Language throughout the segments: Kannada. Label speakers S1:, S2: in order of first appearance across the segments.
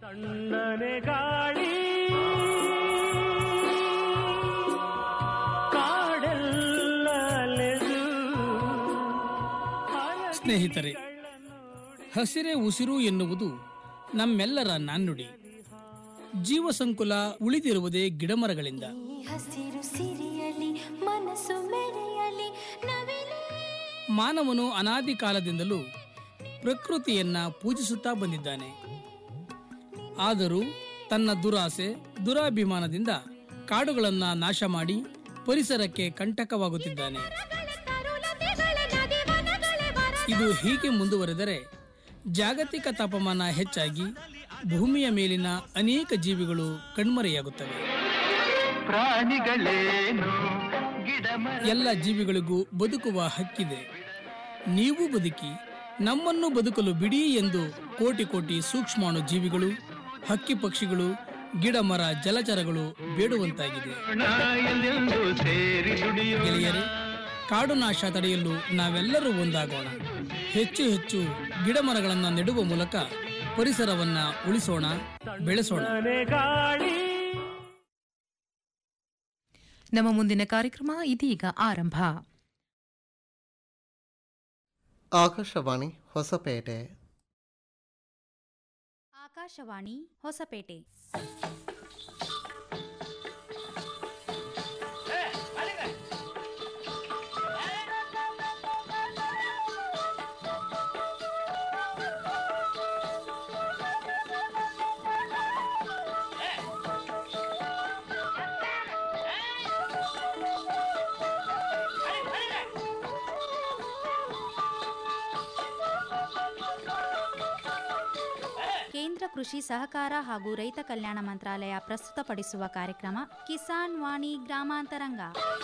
S1: ತಣ್ಣನೆ ಗಾಳಿ ಕಾಡೆಲ್ಲ ಅಲೆದು
S2: ಸ್ನೇಹಿತರೆ ಹಸಿರೇ ಉಸಿರು ಎನ್ನುವುದು ನಮ್ಮೆಲ್ಲರ ನಾಣ್ಣುಡಿ ಜೀವ ಸಂಕುಲ ಉಳಿದಿರುವುದೇ ಗಿಡಮರಗಳಿಂದ
S3: ಈ ಹಸಿರು ಸಿರಿಯಲಿ ಮನಸ್ಸು ಮೆರೆಯಲಿ ನವಿಲೇ
S2: ಮಾನವನು ಅನಾದಿ ಕಾಲದಿಂದಲೂ ಪ್ರಕೃತಿಯನ್ನ ಪೂಜಿಸುತ್ತಾ ಬಂದಿದ್ದಾನೆ ಆದರೂ ತನ್ನ ದುರಾಸೆ ದುರಾಭಿಮಾನದಿಂದ ಕಾಡುಗಳನ್ನ ನಾಶ ಮಾಡಿ ಪರಿಸರಕ್ಕೆ ಕಂಟಕವಾಗುತ್ತಿದ್ದಾನೆ ಇದು ಹೀಗೆ ಮುಂದುವರೆದರೆ ಜಾಗತಿಕ ತಾಪಮಾನ ಹೆಚ್ಚಾಗಿ ಭೂಮಿಯ ಮೇಲಿನ ಅನೇಕ ಜೀವಿಗಳು ಕಣ್ಮರೆಯಾಗುತ್ತವೆ
S1: ಪ್ರಾಣಿಗಳೇನು ಗಿಡ
S2: ಎಲ್ಲ ಜೀವಿಗಳಿಗೂ ಬದುಕುವ ಹಕ್ಕಿದೆ ನೀವು ಬದುಕಿ ನಮ್ಮನ್ನು ಬದುಕಲು ಬಿಡಿ ಎಂದು ಕೋಟಿ ಕೋಟಿ ಸೂಕ್ಷ್ಮಾಣು ಜೀವಿಗಳು ಹಕ್ಕಿ ಪಕ್ಷಿಗಳು ಗಿಡ ಮರ ಜಲಚರಗಳು ಬೇಡುವಂತಾಗಿದೆ
S1: ಎಲ್ಲೆಂದು ಸೇರಿ ದುಡಿಯೋ
S2: ಗೆಳೆಯರೆ ಕಾಡು ನಾಶ ತಡೆಯಲು ನಾವೆಲ್ಲರೂ ಒಂದಾಗೋಣ ಹೆಚ್ಚು ಹೆಚ್ಚು ಗಿಡ ಮರಗಳನ್ನು ನೆಡುವ ಮೂಲಕ ಪರಿಸರವನ್ನ ಉಳಿಸೋಣ ಬೆಳೆಸೋಣ
S1: ಗಾಳಿ
S4: ನಮ್ಮ ಮುಂದಿನ ಕಾರ್ಯಕ್ರಮ ಇದೀಗ ಆರಂಭ
S5: ಆಕಾಶವಾಣಿ ಹೊಸಪೇಟೆ
S6: ಆಕಾಶವಾಣಿ ಹೊಸಪೇಟೆ ಕೇಂದ್ರ ಕೃಷಿ ಸಹಕಾರ ಹಾಗೂ ರೈತ ಕಲ್ಯಾಣ ಮಂತ್ರಾಲಯ ಪ್ರಸ್ತುತಪಡಿಸುವ ಕಾರ್ಯಕ್ರಮ ಕಿಸಾನ್ ವಾಣಿ ಗ್ರಾಮಾಂತರಂಗ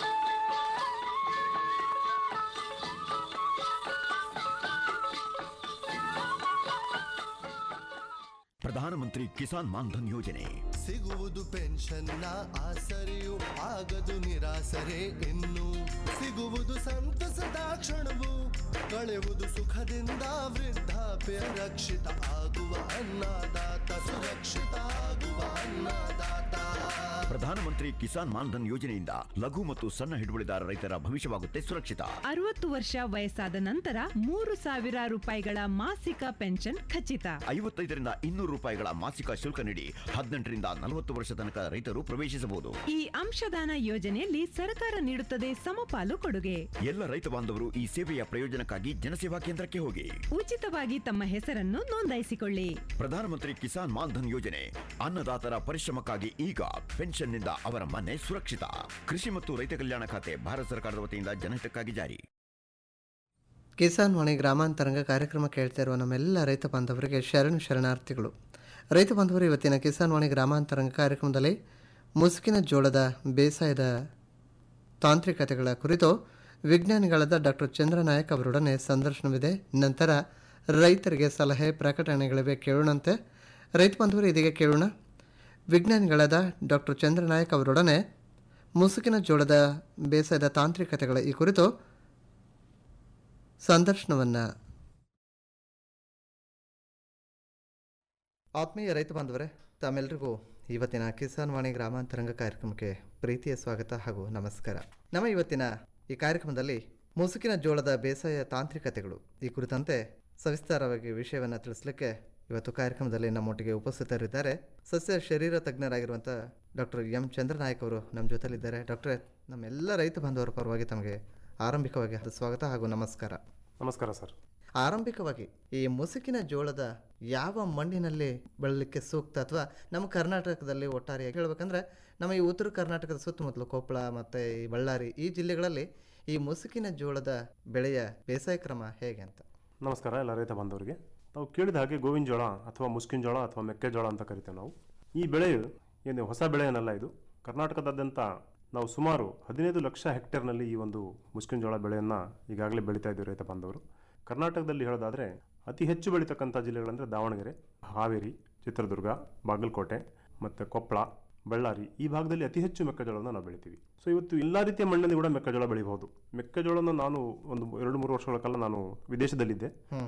S7: ಪ್ರಧಾನಮಂತ್ರಿ ಕಿಸಾನ್ ಮಾನ್ಧನ್ ಯೋಜನೆ
S8: ಸಿಗುವುದು ಪೆನ್ಷನ್ನ ಆಸರೆಯು ಆಗದು ನಿರಾಸರೆ ಇನ್ನು ಸಿಗುವುದು ಸಂತಸದ ಕ್ಷಣವು ಕಳೆಯುವುದು ಸುಖದಿಂದ ವೃದ್ಧಾಪ್ಯ ರಕ್ಷಿತ ಆಗುವ ಅನ್ನದಾತ ಸುರಕ್ಷಿತ ಆಗುವ ಅನ್ನದಾತ
S7: ಪ್ರಧಾನಮಂತ್ರಿ ಕಿಸಾನ್ ಮಾನ್ಧನ್ ಯೋಜನೆಯಿಂದ ಲಘು ಮತ್ತು ಸಣ್ಣ ಹಿಡುವಳಿದಾರ ರೈತರ ಭವಿಷ್ಯವಾಗುತ್ತೆ ಸುರಕ್ಷಿತ
S9: ಅರವತ್ತು ವರ್ಷ ವಯಸ್ಸಾದ ನಂತರ ಮೂರು ಸಾವಿರ ರೂಪಾಯಿಗಳ ಮಾಸಿಕ ಪೆನ್ಷನ್ ಖಚಿತ
S7: ಐವತ್ತೈದರಿಂದ ಇನ್ನೂರು ರೂಪಾಯಿಗಳ ಮಾಸಿಕ ಶುಲ್ಕ ನೀಡಿ ಹದಿನೆಂಟರಿಂದ ನಲವತ್ತು ವರ್ಷ ತನಕ ರೈತರು ಪ್ರವೇಶಿಸಬಹುದು
S9: ಈ ಅಂಶದಾನ ಯೋಜನೆಯಲ್ಲಿ ಸರ್ಕಾರ ನೀಡುತ್ತದೆ ಸಮಪಾಲು ಕೊಡುಗೆ
S7: ಎಲ್ಲ ರೈತ ಬಾಂಧವರು ಈ ಸೇವೆಯ ಪ್ರಯೋಜನಕ್ಕಾಗಿ ಜನಸೇವಾ ಕೇಂದ್ರಕ್ಕೆ ಹೋಗಿ
S9: ಉಚಿತವಾಗಿ ತಮ್ಮ ಹೆಸರನ್ನು ನೋಂದಾಯಿಸಿಕೊಳ್ಳಿ
S7: ಪ್ರಧಾನಮಂತ್ರಿ ಕಿಸಾನ್ ಮಾನ್ಧನ್ ಯೋಜನೆ ಅನ್ನದಾತರ ಪರಿಶ್ರಮಕ್ಕಾಗಿ ಈಗ ಪೆನ್ಷನ್ನಿಂದ ಅವರ ಮನೆ ಸುರಕ್ಷಿತ ಕೃಷಿ ಮತ್ತು ರೈತ ಕಲ್ಯಾಣ ಖಾತೆ ಭಾರತ ಸರ್ಕಾರದ ವತಿಯಿಂದ ಜನಹಿತಕ್ಕಾಗಿ ಜಾರಿ
S5: ಕಿಸಾನ್ ವಾಣಿ ಗ್ರಾಮಾಂತರಂಗ ಕಾರ್ಯಕ್ರಮ ಕೇಳ್ತಾ ಇರುವ ನಮ್ಮೆಲ್ಲ ರೈತ ಬಾಂಧವರಿಗೆ ಶರಣು ಶರಣಾರ್ಥಿಗಳು ರೈತ ಬಾಂಧವರು ಇವತ್ತಿನ ಕಿಸಾನ್ ವಾಣಿ ಗ್ರಾಮಾಂತರಂಗ ಕಾರ್ಯಕ್ರಮದಲ್ಲಿ ಮುಸುಕಿನ ಜೋಳದ ಬೇಸಾಯದ ತಾಂತ್ರಿಕತೆಗಳ ಕುರಿತು ವಿಜ್ಞಾನಿಗಳಾದ ಡಾಕ್ಟರ್ ಚಂದ್ರನಾಯಕ್ ಅವರೊಡನೆ ಸಂದರ್ಶನವಿದೆ ನಂತರ ರೈತರಿಗೆ ಸಲಹೆ ಪ್ರಕಟಣೆಗಳಿವೆ ಕೇಳೋಣಂತೆ ರೈತ ಬಾಂಧವರು ಇದೀಗ ಕೇಳೋಣ ವಿಜ್ಞಾನಿಗಳಾದ ಡಾಕ್ಟರ್ ಚಂದ್ರನಾಯಕ್ ಅವರೊಡನೆ ಮುಸುಕಿನ ಜೋಳದ ಬೇಸಾಯದ ತಾಂತ್ರಿಕತೆಗಳ ಈ ಕುರಿತು ಸಂದರ್ಶನವನ್ನು ಆತ್ಮೀಯ ರೈತ ಬಾಂಧವರೇ ತಮ್ಮೆಲ್ಲರಿಗೂ ಇವತ್ತಿನ ಕಿಸಾನ್ ವಾಣಿ ಗ್ರಾಮಾಂತರಂಗ ಕಾರ್ಯಕ್ರಮಕ್ಕೆ ಪ್ರೀತಿಯ ಸ್ವಾಗತ ಹಾಗೂ ನಮಸ್ಕಾರ ನಮ್ಮ ಇವತ್ತಿನ ಈ ಕಾರ್ಯಕ್ರಮದಲ್ಲಿ ಮುಸುಕಿನ ಜೋಳದ ಬೇಸಾಯ ತಾಂತ್ರಿಕತೆಗಳು ಈ ಕುರಿತಂತೆ ಸವಿಸ್ತಾರವಾಗಿ ವಿಷಯವನ್ನು ತಿಳಿಸಲಿಕ್ಕೆ ಇವತ್ತು ಕಾರ್ಯಕ್ರಮದಲ್ಲಿ ನಮ್ಮೊಟ್ಟಿಗೆ ಉಪಸ್ಥಿತರಿದ್ದಾರೆ ಸಸ್ಯ ಶರೀರ ತಜ್ಞರಾಗಿರುವಂಥ ಡಾಕ್ಟರ್ ಎಂ ಚಂದ್ರನಾಯಕ್ ಅವರು ನಮ್ಮ ಜೊತೆಲಿದ್ದಾರೆ ಡಾಕ್ಟ್ರೇ ನಮ್ಮೆಲ್ಲ ರೈತ ಬಾಂಧವರ ಪರವಾಗಿ ತಮಗೆ ಆರಂಭಿಕವಾಗಿ ಸ್ವಾಗತ ಹಾಗೂ ನಮಸ್ಕಾರ
S10: ನಮಸ್ಕಾರ ಸರ್
S5: ಆರಂಭಿಕವಾಗಿ ಈ ಮುಸುಕಿನ ಜೋಳದ ಯಾವ ಮಣ್ಣಿನಲ್ಲಿ ಬೆಳಲಿಕ್ಕೆ ಸೂಕ್ತ ಅಥವಾ ನಮ್ಮ ಕರ್ನಾಟಕದಲ್ಲಿ ಒಟ್ಟಾರೆಯಾಗಿ ಹೇಳ್ಬೇಕಂದ್ರೆ ನಮ್ಮ ಈ ಉತ್ತರ ಕರ್ನಾಟಕದ ಸುತ್ತಮುತ್ತಲು ಕೊಪ್ಪಳ ಮತ್ತು ಈ ಬಳ್ಳಾರಿ ಈ ಜಿಲ್ಲೆಗಳಲ್ಲಿ ಈ ಮುಸುಕಿನ ಜೋಳದ ಬೆಳೆಯ ಬೇಸಾಯ ಕ್ರಮ ಹೇಗೆ ಅಂತ
S10: ನಮಸ್ಕಾರ ಎಲ್ಲ ರೈತ ಬಾಂಧವರಿಗೆ ನಾವು ಕೇಳಿದ ಹಾಗೆ ಗೋವಿನ ಜೋಳ ಅಥವಾ ಮುಸ್ಕಿನ ಜೋಳ ಅಥವಾ ಮೆಕ್ಕೆಜೋಳ ಅಂತ ಕರಿತೇವೆ ನಾವು ಈ ಬೆಳೆಯು ಏನು ಹೊಸ ಬೆಳೆ ಏನಲ್ಲ ಇದು ಕರ್ನಾಟಕದಾದ್ಯಂತ ನಾವು ಸುಮಾರು ಹದಿನೈದು ಲಕ್ಷ ಹೆಕ್ಟೇರ್ನಲ್ಲಿ ಈ ಒಂದು ಮುಸ್ಕಿನ ಜೋಳ ಬೆಳೆಯನ್ನು ಈಗಾಗಲೇ ಬೆಳೀತಾ ಇದ್ದೀವಿ ರೈತ ಬಾಂಧವರು ಕರ್ನಾಟಕದಲ್ಲಿ ಹೇಳೋದಾದರೆ ಅತಿ ಹೆಚ್ಚು ಬೆಳೀತಕ್ಕಂಥ ಜಿಲ್ಲೆಗಳಂದರೆ ದಾವಣಗೆರೆ ಹಾವೇರಿ ಚಿತ್ರದುರ್ಗ ಬಾಗಲಕೋಟೆ ಮತ್ತು ಕೊಪ್ಪಳ ಬಳ್ಳಾರಿ ಈ ಭಾಗದಲ್ಲಿ ಅತಿ ಹೆಚ್ಚು ಮೆಕ್ಕೆಜೋಳವನ್ನು ನಾವು ಬೆಳಿತೀವಿ ಸೊ ಇವತ್ತು ಎಲ್ಲ ರೀತಿಯ ಮಣ್ಣಲ್ಲಿ ಕೂಡ ಮೆಕ್ಕೆಜೋಳ ಬೆಳಿಬಹುದು ಮೆಕ್ಕೆಜೋಳನ ನಾನು ಒಂದು ಎರಡು ಮೂರು ವರ್ಷಗಳ ಕಾಲ ನಾನು ವಿದೇಶದಲ್ಲಿದ್ದೆ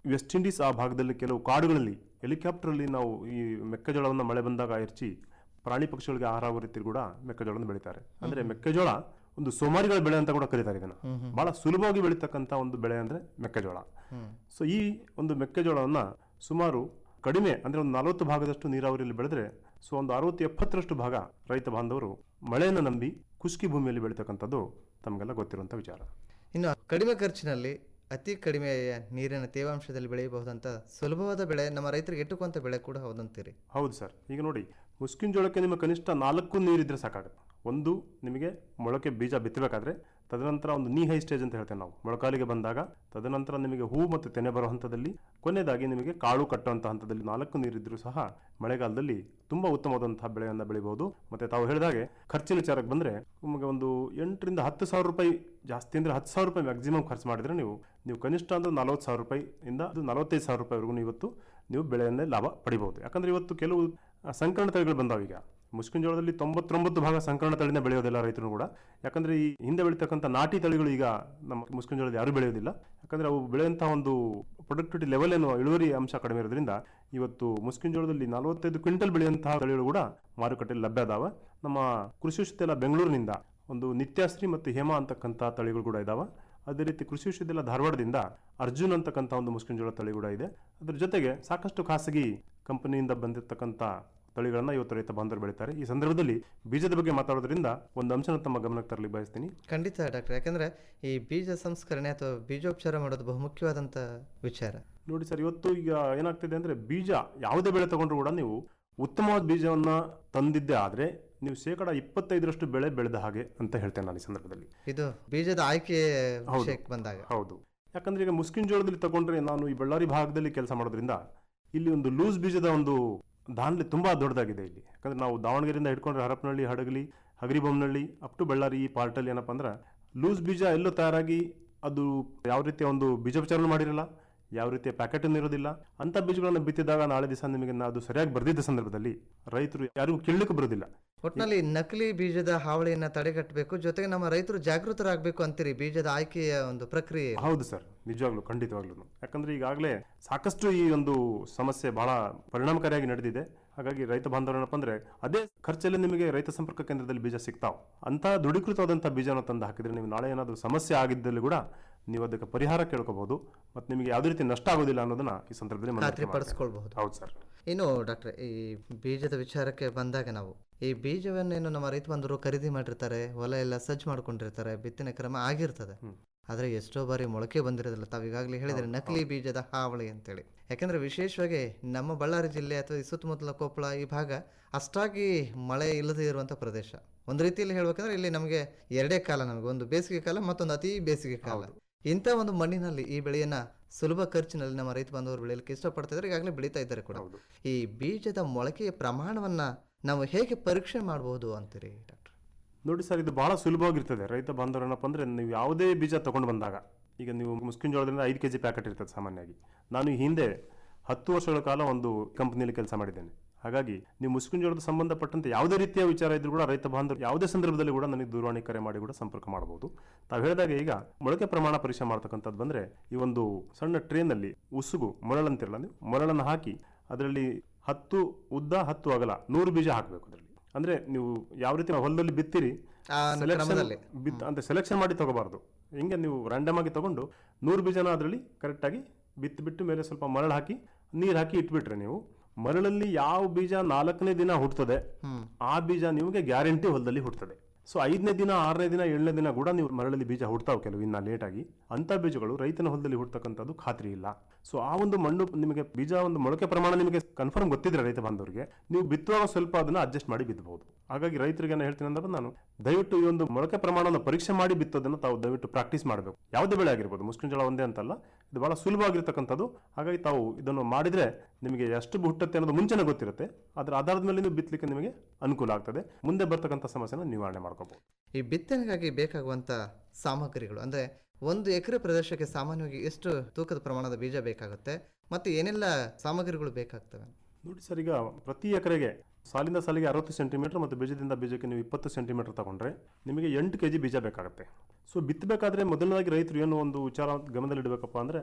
S10: ವೆಸ್ಟ್ ಇಂಡೀಸ್ ಆ ಭಾಗದಲ್ಲಿ ಕೆಲವು ಕಾಡುಗಳಲ್ಲಿ ಹೆಲಿಕಾಪ್ಟರಲ್ಲಿ ನಾವು ಈ ಮೆಕ್ಕೆಜೋಳವನ್ನು ಮಳೆ ಬಂದಾಗ ಎರಚಿ ಪ್ರಾಣಿ ಪಕ್ಷಿಗಳಿಗೆ ಆಹಾರ ಆಗೋ ರೀತಿ ಕೂಡ ಮೆಕ್ಕೆಜೋಳವನ್ನು ಬೆಳೀತಾರೆ ಅಂದ್ರೆ ಮೆಕ್ಕೆಜೋಳ ಒಂದು ಸೋಮಾರಿಗಳ ಬೆಳೆ ಅಂತ ಕೂಡ ಕರೀತಾರೆ ಇದನ್ನ ಬಹಳ ಸುಲಭವಾಗಿ ಬೆಳೀತಕ್ಕಂಥ ಒಂದು ಬೆಳೆ ಅಂದ್ರೆ ಮೆಕ್ಕೆಜೋಳ ಸೊ ಈ ಒಂದು ಮೆಕ್ಕೆಜೋಳವನ್ನ ಸುಮಾರು ಕಡಿಮೆ ಅಂದ್ರೆ ಒಂದು ನಲವತ್ತು ಭಾಗದಷ್ಟು ನೀರಾವರಿಯಲ್ಲಿ ಬೆಳೆದ್ರೆ ಸೊ ಒಂದು ಅರವತ್ತು ಎಪ್ಪತ್ತರಷ್ಟು ಭಾಗ ರೈತ ಬಾಂಧವರು ಮಳೆಯನ್ನು ನಂಬಿ ಕುಷ್ಕಿ ಭೂಮಿಯಲ್ಲಿ ಬೆಳೀತಕ್ಕಂಥದ್ದು ತಮಗೆಲ್ಲ ಗೊತ್ತಿರುವಂಥ ವಿಚಾರ
S5: ಇನ್ನು ಕಡಿಮೆ ಖರ್ಚಿನಲ್ಲಿ ಅತಿ ಕಡಿಮೆ ನೀರಿನ ತೇವಾಂಶದಲ್ಲಿ ಬೆಳೆಯಬಹುದಂತ ಸುಲಭವಾದ ಬೆಳೆ ನಮ್ಮ ರೈತರಿಗೆ ಎಟ್ಟುಕುವಂತ ಬೆಳೆ ಕೂಡ ಹೌದಂತೀರಿ
S10: ಹೌದು ಸರ್ ಈಗ ನೋಡಿ ಮುಸ್ಕಿನ ಜೋಳಕ್ಕೆ ನಿಮ್ಮ ಕನಿಷ್ಠ ನಾಲ್ಕು ನೀರಿದ್ರೆ ಸಾಕಾಗುತ್ತೆ ಒಂದು ನಿಮಗೆ ಮೊಳಕೆ ಬೀಜ ಬಿತ್ತಬೇಕಾದ್ರೆ ತದನಂತರ ಒಂದು ನೀ ಹೈ ಸ್ಟೇಜ್ ಅಂತ ಹೇಳ್ತೇವೆ ನಾವು ಮೊಳಕಾಲಿಗೆ ಬಂದಾಗ ತದನಂತರ ನಿಮಗೆ ಹೂ ಮತ್ತು ತೆನೆ ಬರೋ ಹಂತದಲ್ಲಿ ಕೊನೆಯದಾಗಿ ನಿಮಗೆ ಕಾಳು ಕಟ್ಟುವಂಥ ಹಂತದಲ್ಲಿ ನಾಲ್ಕು ನೀರಿದ್ರೂ ಸಹ ಮಳೆಗಾಲದಲ್ಲಿ ತುಂಬಾ ಉತ್ತಮವಾದಂತಹ ಬೆಳೆಯನ್ನು ಬೆಳಿಬಹುದು ಮತ್ತೆ ತಾವು ಹೇಳಿದಾಗೆ ಖರ್ಚಿನ ವಿಚಾರಕ್ಕೆ ಬಂದ್ರೆ ನಿಮಗೆ ಒಂದು ಎಂಟರಿಂದ ಹತ್ತು ಸಾವಿರ ರೂಪಾಯಿ ಜಾಸ್ತಿ ಅಂದ್ರೆ ಹತ್ತು ಸಾವಿರ ರೂಪಾಯಿ ಮ್ಯಾಕ್ಸಿಮಮ್ ಖರ್ಚು ಮಾಡಿದ್ರೆ ನೀವು ನೀವು ಕನಿಷ್ಠ ಅಂದ್ರೆ ನಲವತ್ತು ಸಾವಿರ ರೂಪಾಯಿ ಇಂದ ಅದು ನಲವತ್ತೈದು ಸಾವಿರ ರೂಪಾಯಿವರೆಗೂ ಇವತ್ತು ನೀವು ಬೆಳೆಯನ್ನೇ ಲಾಭ ಪಡಿಬಹುದು ಯಾಕಂದ್ರೆ ಇವತ್ತು ಕೆಲವು ಆ, ಸಂಕರಣ ತಳಿಗಳು ಬಂದಾವ ಈಗ ಮುಸ್ಕಿನ ಜೋಳದಲ್ಲಿ ತೊಂಬತ್ತೊಂಬತ್ತು ಭಾಗ ಸಂಕರಣ ತಳಿನ ಬೆಳೆಯೋದಿಲ್ಲ ರೈತರು ಕೂಡ ಯಾಕಂದ್ರೆ ಈ ಹಿಂದೆ ಬೆಳೀತಕ್ಕಂಥ ನಾಟಿ ತಳಿಗಳು ಈಗ ನಮ್ಮ ಮುಸ್ಕಿನ ಜೋಳದಲ್ಲಿ ಯಾರು ಬೆಳೆಯೋದಿಲ್ಲ ಯಾಕಂದ್ರೆ ಅವು ಬೆಳೆಯುವಂತಹ ಒಂದು ಪ್ರೊಡಕ್ಟಿವಿಟಿ ಲೆವೆಲ್ ಏನು ಇಳುವರಿ ಅಂಶ ಕಡಿಮೆ ಇರೋದ್ರಿಂದ ಇವತ್ತು ಮುಸ್ಕಿನ ಜೋಳದಲ್ಲಿ ನಲವತ್ತೈದು ಕ್ವಿಂಟಲ್ ಬೆಳೆಯುವಂತಹ ತಳಿಗಳು ಕೂಡ ಮಾರುಕಟ್ಟೆಯಲ್ಲಿ ಲಭ್ಯ ಅದಾವ ನಮ್ಮ ಕೃಷಿ ವಿಶ್ವವಿದ್ಯಾಲಯ ಬೆಂಗಳೂರಿನಿಂದ ಒಂದು ನಿತ್ಯಶ್ರೀ ಮತ್ತು ಹೇಮ ಅಂತಕ್ಕಂಥ ತಳಿಗಳು ಕೂಡ ಇದಾವ ಅದೇ ರೀತಿ ಕೃಷಿ ವಿಶ್ವವಿದ್ಯಾಲಯ ಧಾರವಾಡದಿಂದ ಅರ್ಜುನ್ ಅಂತಕ್ಕಂಥ ಒಂದು ಮುಸ್ಕಿನ ಜೋಳ ತಳಿ ಕೂಡ ಇದೆ ಅದ್ರ ಜೊತೆಗೆ ಸಾಕಷ್ಟು ಖಾಸಗಿ ಕಂಪನಿಯಿಂದ ಬಂದಿರತಕ್ಕಂಥ ತಳಿಗಳನ್ನ ಇವತ್ತು ರೈತ ಬಾಂಧವರು ಬೆಳೀತಾರೆ ಈ ಸಂದರ್ಭದಲ್ಲಿ ಬೀಜದ ಬಗ್ಗೆ ಮಾತಾಡೋದ್ರಿಂದ ಒಂದು ಅಂಶನ ತಮ್ಮ ಗಮನಕ್ಕೆ ತರಲಿಕ್ಕೆ ಬಯಸ್ತೀನಿ
S5: ಖಂಡಿತ ಡಾಕ್ಟರ್ ಯಾಕಂದ್ರೆ ಈ ಬೀಜ ಸಂಸ್ಕರಣೆ ಅಥವಾ ಬೀಜೋಪಚಾರ ಮಾಡೋದು ಬಹುಮುಖ್ಯವಾದಂತ ವಿಚಾರ
S10: ನೋಡಿ ಸರ್ ಇವತ್ತು ಈಗ ಏನಾಗ್ತಿದೆ ಅಂದ್ರೆ ಬೀಜ ಯಾವುದೇ ಬೆಳೆ ತಗೊಂಡ್ರು ಕೂಡ ನೀವು ಉತ್ತಮವಾದ ಬೀಜವನ್ನ ತಂದಿದ್ದೇ ಆದ್ರೆ ನೀವು ಶೇಕಡ ಇಪ್ಪತ್ತೈದರಷ್ಟು ಬೆಳೆ ಬೆಳೆದ ಹಾಗೆ ಅಂತ ಹೇಳ್ತೇನೆ ನಾನು ಈ ಸಂದರ್ಭದಲ್ಲಿ
S5: ಇದು ಬೀಜದ ಆಯ್ಕೆ
S10: ಹೌದು.
S5: ವಿಷಯಕ್ಕೆ ಬಂದಾಗ
S10: ಹೌದು ಯಾಕಂದ್ರೆ ಈಗ ಮುಸ್ಕಿನ್ ಜೋಳದಲ್ಲಿ ತಗೊಂಡ್ರೆ ನಾನು ಈ ಬಳ್ಳಾರಿ ಭಾಗದಲ್ಲಿ ಕೆಲಸ ಮಾಡೋದ್ರಿಂದ ಇಲ್ಲಿ ಒಂದು ಲೂಸ್ ಬೀಜದ ಒಂದು ದಾನ್ಲಿ ತುಂಬಾ ದೊಡ್ಡದಾಗಿದೆ ಇಲ್ಲಿ ಯಾಕಂದ್ರೆ ನಾವು ದಾವಣಗೆರೆಯಿಂದ ಹಿಡ್ಕೊಂಡ್ರೆ ಹರಪನಹಳ್ಳಿ ಹಡಗಲಿ ಹಗರಿಬೊಮ್ಮನಹಳ್ಳಿ ಅಪ್ ಟು ಬಳ್ಳಾರಿ ಈ ಪಾರ್ಟಲ್ಲಿ ಏನಪ್ಪ ಅಂದ್ರೆ ಲೂಸ್ ಬೀಜ ಎಲ್ಲೋ ತಯಾರಾಗಿ ಅದು ಯಾವ ರೀತಿಯ ಒಂದು ಬೀಜೋಪಚಾರ ಮಾಡಿರಲ್ಲ ಯಾವ ರೀತಿಯ ಪ್ಯಾಕೆಟ್ ಇರೋದಿಲ್ಲ ಅಂತ ಬೀಜಗಳನ್ನು ಬಿತ್ತಿದಾಗ ನಾಳೆ ದಿವಸ ನಿಮಗೆ ಅದು ಸರಿಯಾಗಿ ಬರ್ದಿದ್ದ ಸಂದರ್ಭದಲ್ಲಿ ರೈತರು ಯಾರಿಗೂ ಕೀಳಲಿಕ್ಕೆ ಬರೋದಿಲ್ಲ
S5: ಒಟ್ನಲ್ಲಿ ನಕಲಿ ಬೀಜದ ಹಾವಳಿಯನ್ನ ತಡೆಗಟ್ಟಬೇಕು ಜೊತೆಗೆ ನಮ್ಮ ರೈತರು ಜಾಗೃತರಾಗಬೇಕು ಅಂತೀರಿ ಬೀಜದ ಆಯ್ಕೆಯ ಒಂದು ಪ್ರಕ್ರಿಯೆ
S10: ಹೌದು ಸರ್ ನಿಜವಾಗ್ಲೂ ಖಂಡಿತವಾಗ್ಲೂ ಯಾಕಂದ್ರೆ ಈಗಾಗಲೇ ಸಾಕಷ್ಟು ಈ ಒಂದು ಸಮಸ್ಯೆ ಬಹಳ ಪರಿಣಾಮಕಾರಿಯಾಗಿ ನಡೆದಿದೆ ಹಾಗಾಗಿ ರೈತ ಬಾಂಧವರು ಏನಪ್ಪ ಅಂದ್ರೆ ಅದೇ ಖರ್ಚಲ್ಲಿ ನಿಮಗೆ ರೈತ ಸಂಪರ್ಕ ಕೇಂದ್ರದಲ್ಲಿ ಬೀಜ ಸಿಗ್ತಾವ ಅಂತ ದೃಢೀಕೃತವಾದಂಥ ಬೀಜನ ತಂದು ಹಾಕಿದ್ರೆ ನೀವು ನಾಳೆ ಏನಾದರೂ ಸಮಸ್ಯೆ ಆಗಿದ್ದಲ್ಲಿ ಕೂಡ ನೀವು ಅದಕ್ಕೆ ಪರಿಹಾರ ಕೇಳ್ಕೋಬಹುದು ಮತ್ತೆ ನಿಮಗೆ ಯಾವುದೇ ರೀತಿ ನಷ್ಟ ಆಗೋದಿಲ್ಲ ಅನ್ನೋದನ್ನ ಈ ಸಂದರ್ಭದಲ್ಲಿ ಮನವರಿಕೆ
S5: ಖಾತ್ರಿ
S10: ಮಾಡ್ತೇನೆ.
S5: ಪಡಿಸ್ಕೊಳ್ಬಹುದು
S10: ಹೌದು ಸರ್
S5: ಇನ್ನು ಡಾಕ್ಟ್ರೆ ಈ ಬೀಜದ ವಿಚಾರಕ್ಕೆ ಬಂದಾಗ ನಾವು ಈ ಬೀಜವನ್ನೇನು ನಮ್ಮ ರೈತ ಬಂಧುರು ಖರೀದಿ ಮಾಡಿರ್ತಾರೆ ಹೊಲ ಎಲ್ಲ ಸಜ್ಜು ಮಾಡ್ಕೊಂಡಿರ್ತಾರೆ ಬಿತ್ತನೆ ಕ್ರಮ ಆಗಿರ್ತದೆ ಆದರೆ ಎಷ್ಟೋ ಬಾರಿ ಮೊಳಕೆ ಬಂದಿರೋದಿಲ್ಲ ತಾವು ಈಗಾಗಲೇ ಹೇಳಿದ್ರೆ ನಕಲಿ ಬೀಜದ ಹಾವಳಿ ಅಂತೇಳಿ ಯಾಕಂದ್ರೆ ವಿಶೇಷವಾಗಿ ನಮ್ಮ ಬಳ್ಳಾರಿ ಜಿಲ್ಲೆ ಅಥವಾ ಈ ಸುತ್ತಮುತ್ತಲ ಕೊಪ್ಪಳ ಈ ಭಾಗ ಅಷ್ಟಾಗಿ ಮಳೆ ಇಲ್ಲದೆ ಇರುವಂಥ ಪ್ರದೇಶ ಒಂದು ರೀತಿಯಲ್ಲಿ ಹೇಳ್ಬೇಕಂದ್ರೆ ಇಲ್ಲಿ ನಮಗೆ ಎರಡೇ ಕಾಲ ನಮಗೆ ಒಂದು ಬೇಸಿಗೆ ಕಾಲ ಮತ್ತೊಂದು ಅತಿ ಬೇಸಿಗೆ ಕಾಲ ಇಂಥ ಒಂದು ಮಣ್ಣಿನಲ್ಲಿ ಈ ಬೆಳೆಯನ್ನ ಸುಲಭ ಖರ್ಚಿನಲ್ಲಿ ನಮ್ಮ ರೈತ ಬಾಂಧವರು ಬೆಳೆಯಲಿಕ್ಕೆ ಇಷ್ಟಪಡ್ತಿದ್ದಾರೆ ಈಗಾಗಲೇ ಬೆಳೀತಾ ಇದ್ದಾರೆ ಕೂಡ ಈ ಬೀಜದ ಮೊಳಕೆಯ ಪ್ರಮಾಣವನ್ನ ನಾವು ಹೇಗೆ ಪರೀಕ್ಷೆ ಮಾಡಬಹುದು ಅಂತೀರಿ ಡಾಕ್ಟರ್
S10: ನೋಡಿ ಸರ್ ಇದು ಬಹಳ ಸುಲಭವಾಗಿರ್ತದೆ ರೈತ ಬಾಂಧವರು ಏನಪ್ಪ ಅಂದ್ರೆ ನೀವು ಯಾವುದೇ ಬೀಜ ತಗೊಂಡು ಬಂದಾಗ ಈಗ ನೀವು ಮುಸ್ಕಿನ ಜೋಳದಿಂದ ಐದು ಕೆ ಜಿ ಪ್ಯಾಕೆಟ್ ಇರ್ತದೆ ಸಾಮಾನ್ಯವಾಗಿ ನಾನು ಈ ಹಿಂದೆ ಹತ್ತು ವರ್ಷಗಳ ಕಾಲ ಒಂದು ಕಂಪನಿಯಲ್ಲಿ ಕೆಲಸ ಮಾಡಿದ್ದೇನೆ ಹಾಗಾಗಿ ನೀವು ಮುಸ್ಕಿನ ಜೋಳದ ಸಂಬಂಧಪಟ್ಟಂತೆ ಯಾವುದೇ ರೀತಿಯ ವಿಚಾರ ಇದ್ರೂ ಕೂಡ ರೈತ ಬಾಂಧವರು ಯಾವುದೇ ಸಂದರ್ಭದಲ್ಲಿ ಕೂಡ ನನಗೆ ದೂರವಾಣಿ ಕರೆ ಮಾಡಿ ಕೂಡ ಸಂಪರ್ಕ ಮಾಡಬಹುದು ತಾವು ಹೇಳಿದಾಗ ಈಗ ಮೊಳಕೆ ಪ್ರಮಾಣ ಪರೀಕ್ಷೆ ಮಾಡ್ತಕ್ಕಂಥದ್ದು ಬಂದ್ರೆ ಈ ಒಂದು ಸಣ್ಣ ಟ್ರೇನಲ್ಲಿ ಉಸುಗು ಮೊರಳಂತಿರಲ್ಲ ನೀವು ಮೊರಳನ್ನು ಹಾಕಿ ಅದರಲ್ಲಿ ಹತ್ತು ಉದ್ದ ಹತ್ತು ಅಗಲ ನೂರು ಬೀಜ ಹಾಕಬೇಕು ಅದರಲ್ಲಿ ಅಂದ್ರೆ ನೀವು ಯಾವ ರೀತಿ ಹೊಲದಲ್ಲಿ ಬಿತ್ತಿರಿ
S5: ಆ
S10: selection
S5: ಕ್ರಮದಲ್ಲಿ.
S10: ಬಿತ್ ಅಂತ ಸೆಲೆಕ್ಷನ್ ಮಾಡಿ ತಗೋಬಾರ್ದು ಹಿಂಗೆ ನೀವು ರ್ಯಾಂಡಮ್ ಆಗಿ ತಗೊಂಡು ನೂರು ಬೀಜನ ಅದರಲ್ಲಿ ಕರೆಕ್ಟಾಗಿ ಬಿತ್ತು ಬಿಟ್ಟು ಮೇಲೆ ಸ್ವಲ್ಪ ಮರಳು ಹಾಕಿ ನೀರು ಹಾಕಿ ಇಟ್ಬಿಟ್ರೆ ನೀವು ಮರಳಲ್ಲಿ ಯಾವ ಬೀಜ ನಾಲ್ಕನೇ ದಿನ ಹುಟ್ಟುತ್ತದೆ ಆ ಬೀಜ ನಿಮಗೆ ಗ್ಯಾರಂಟಿ ಹೊಲದಲ್ಲಿ ಹುಟ್ಟುತ್ತದೆ ಸೊ ಐದನೇ ದಿನ ಆರನೇ ದಿನ ಏಳನೇ ದಿನ ಕೂಡ ನೀವು ಮರಳಲ್ಲಿ ಬೀಜ ಹುಡ್ತಾವೆ ಕೆಲವು ಇನ್ನ ಲೇಟಾಗಿ ಅಂತ ಬೀಜಗಳು ರೈತನ ಹೊಲದಲ್ಲಿ ಹುಡ್ತಕ್ಕಂಥದ್ದು ಖಾತ್ರಿ ಇಲ್ಲ ಸೊ ಆ ಒಂದು ಮಣ್ಣು ನಿಮಗೆ ಬೀಜ ಒಂದು ಮೊಳಕೆ ಪ್ರಮಾಣ ನಿಮಗೆ ಕನ್ಫರ್ಮ್ ಗೊತ್ತಿದ್ರೆ ರೈತ ಬಾಂಧವರಿಗೆ ನೀವು ಬಿತ್ತುವಾಗ ಸ್ವಲ್ಪ ಅದನ್ನ ಅಡ್ಜಸ್ಟ್ ಮಾಡಿ ಬಿತ್ತಬಹುದು ಹಾಗಾಗಿ ರೈತರಿಗೆ ಏನು ಹೇಳ್ತೀನಿ ಅಂದ್ರೆ ನಾನು ದಯವಿಟ್ಟು ಈ ಒಂದು ಮೊಳಕೆ ಪ್ರಮಾಣವನ್ನು ಪರೀಕ್ಷೆ ಮಾಡಿ ಬಿತ್ತೋದನ್ನ ತಾವು ದಯವಿಟ್ಟು ಪ್ರಾಕ್ಟೀಸ್ ಮಾಡಬೇಕು ಯಾವುದೇ ಬೆಳೆ ಆಗಿರ್ಬೋದು ಮುಸ್ಕಿನ ಜೋಳ ಒಂದೇ ಅಂತಲ್ಲ ಇದು ಬಹಳ ಸುಲಭವಾಗಿರ್ತಕ್ಕಂಥದ್ದು ಹಾಗಾಗಿ ತಾವು ಇದನ್ನು ಮಾಡಿದ್ರೆ ನಿಮಗೆ ಎಷ್ಟು ಹುಟ್ಟುತ್ತೆ ಅನ್ನೋದು ಮುಂಚೆನೇ ಗೊತ್ತಿರುತ್ತೆ ಅದರ ಆಧಾರದ ಮೇಲೆ ನೀವು ಬಿತ್ತಲಿಕ್ಕೆ ನಿಮಗೆ ಅನುಕೂಲ ಆಗ್ತದೆ ಮುಂದೆ ಬರ್ತಕ್ಕಂಥ ಸಮಸ್ಯೆನ ನಿವಾರಣೆ ಮಾಡ್ಕೋಬಹುದು
S5: ಈ ಬಿತ್ತನೆಗಾಗಿ ಬೇಕಾಗುವಂತ ಸಾಮಗ್ರಿಗಳು ಅಂದ್ರೆ ಒಂದು ಎಕರೆ ಪ್ರದೇಶಕ್ಕೆ ಸಾಮಾನ್ಯವಾಗಿ ಎಷ್ಟು ತೂಕದ ಪ್ರಮಾಣದ ಬೀಜ ಬೇಕಾಗುತ್ತೆ ಮತ್ತು ಏನೆಲ್ಲ ಸಾಮಗ್ರಿಗಳು ಬೇಕಾಗ್ತವೆ
S10: ನೋಡಿ ಸರ್ ಈಗ ಪ್ರತಿ ಎಕರೆಗೆ ಸಾಲಿಂದ ಸಾಲಿಗೆ ಅರವತ್ತು ಸೆಂಟಿಮೀಟರ್ ಮತ್ತು ಬೀಜದಿಂದ ಬೀಜಕ್ಕೆ ನೀವು ಇಪ್ಪತ್ತು ಸೆಂಟಿಮೀಟರ್ ತಗೊಂಡ್ರೆ ನಿಮಗೆ ಎಂಟು ಕೆ ಜಿ ಬೀಜ ಬೇಕಾಗುತ್ತೆ ಸೊ ಬಿತ್ತಬೇಕಾದ್ರೆ ಮೊದಲನೇದಾಗಿ ರೈತರು ಏನು ಒಂದು ವಿಚಾರ ಗಮನದಲ್ಲಿಡಬೇಕಪ್ಪ ಅಂದರೆ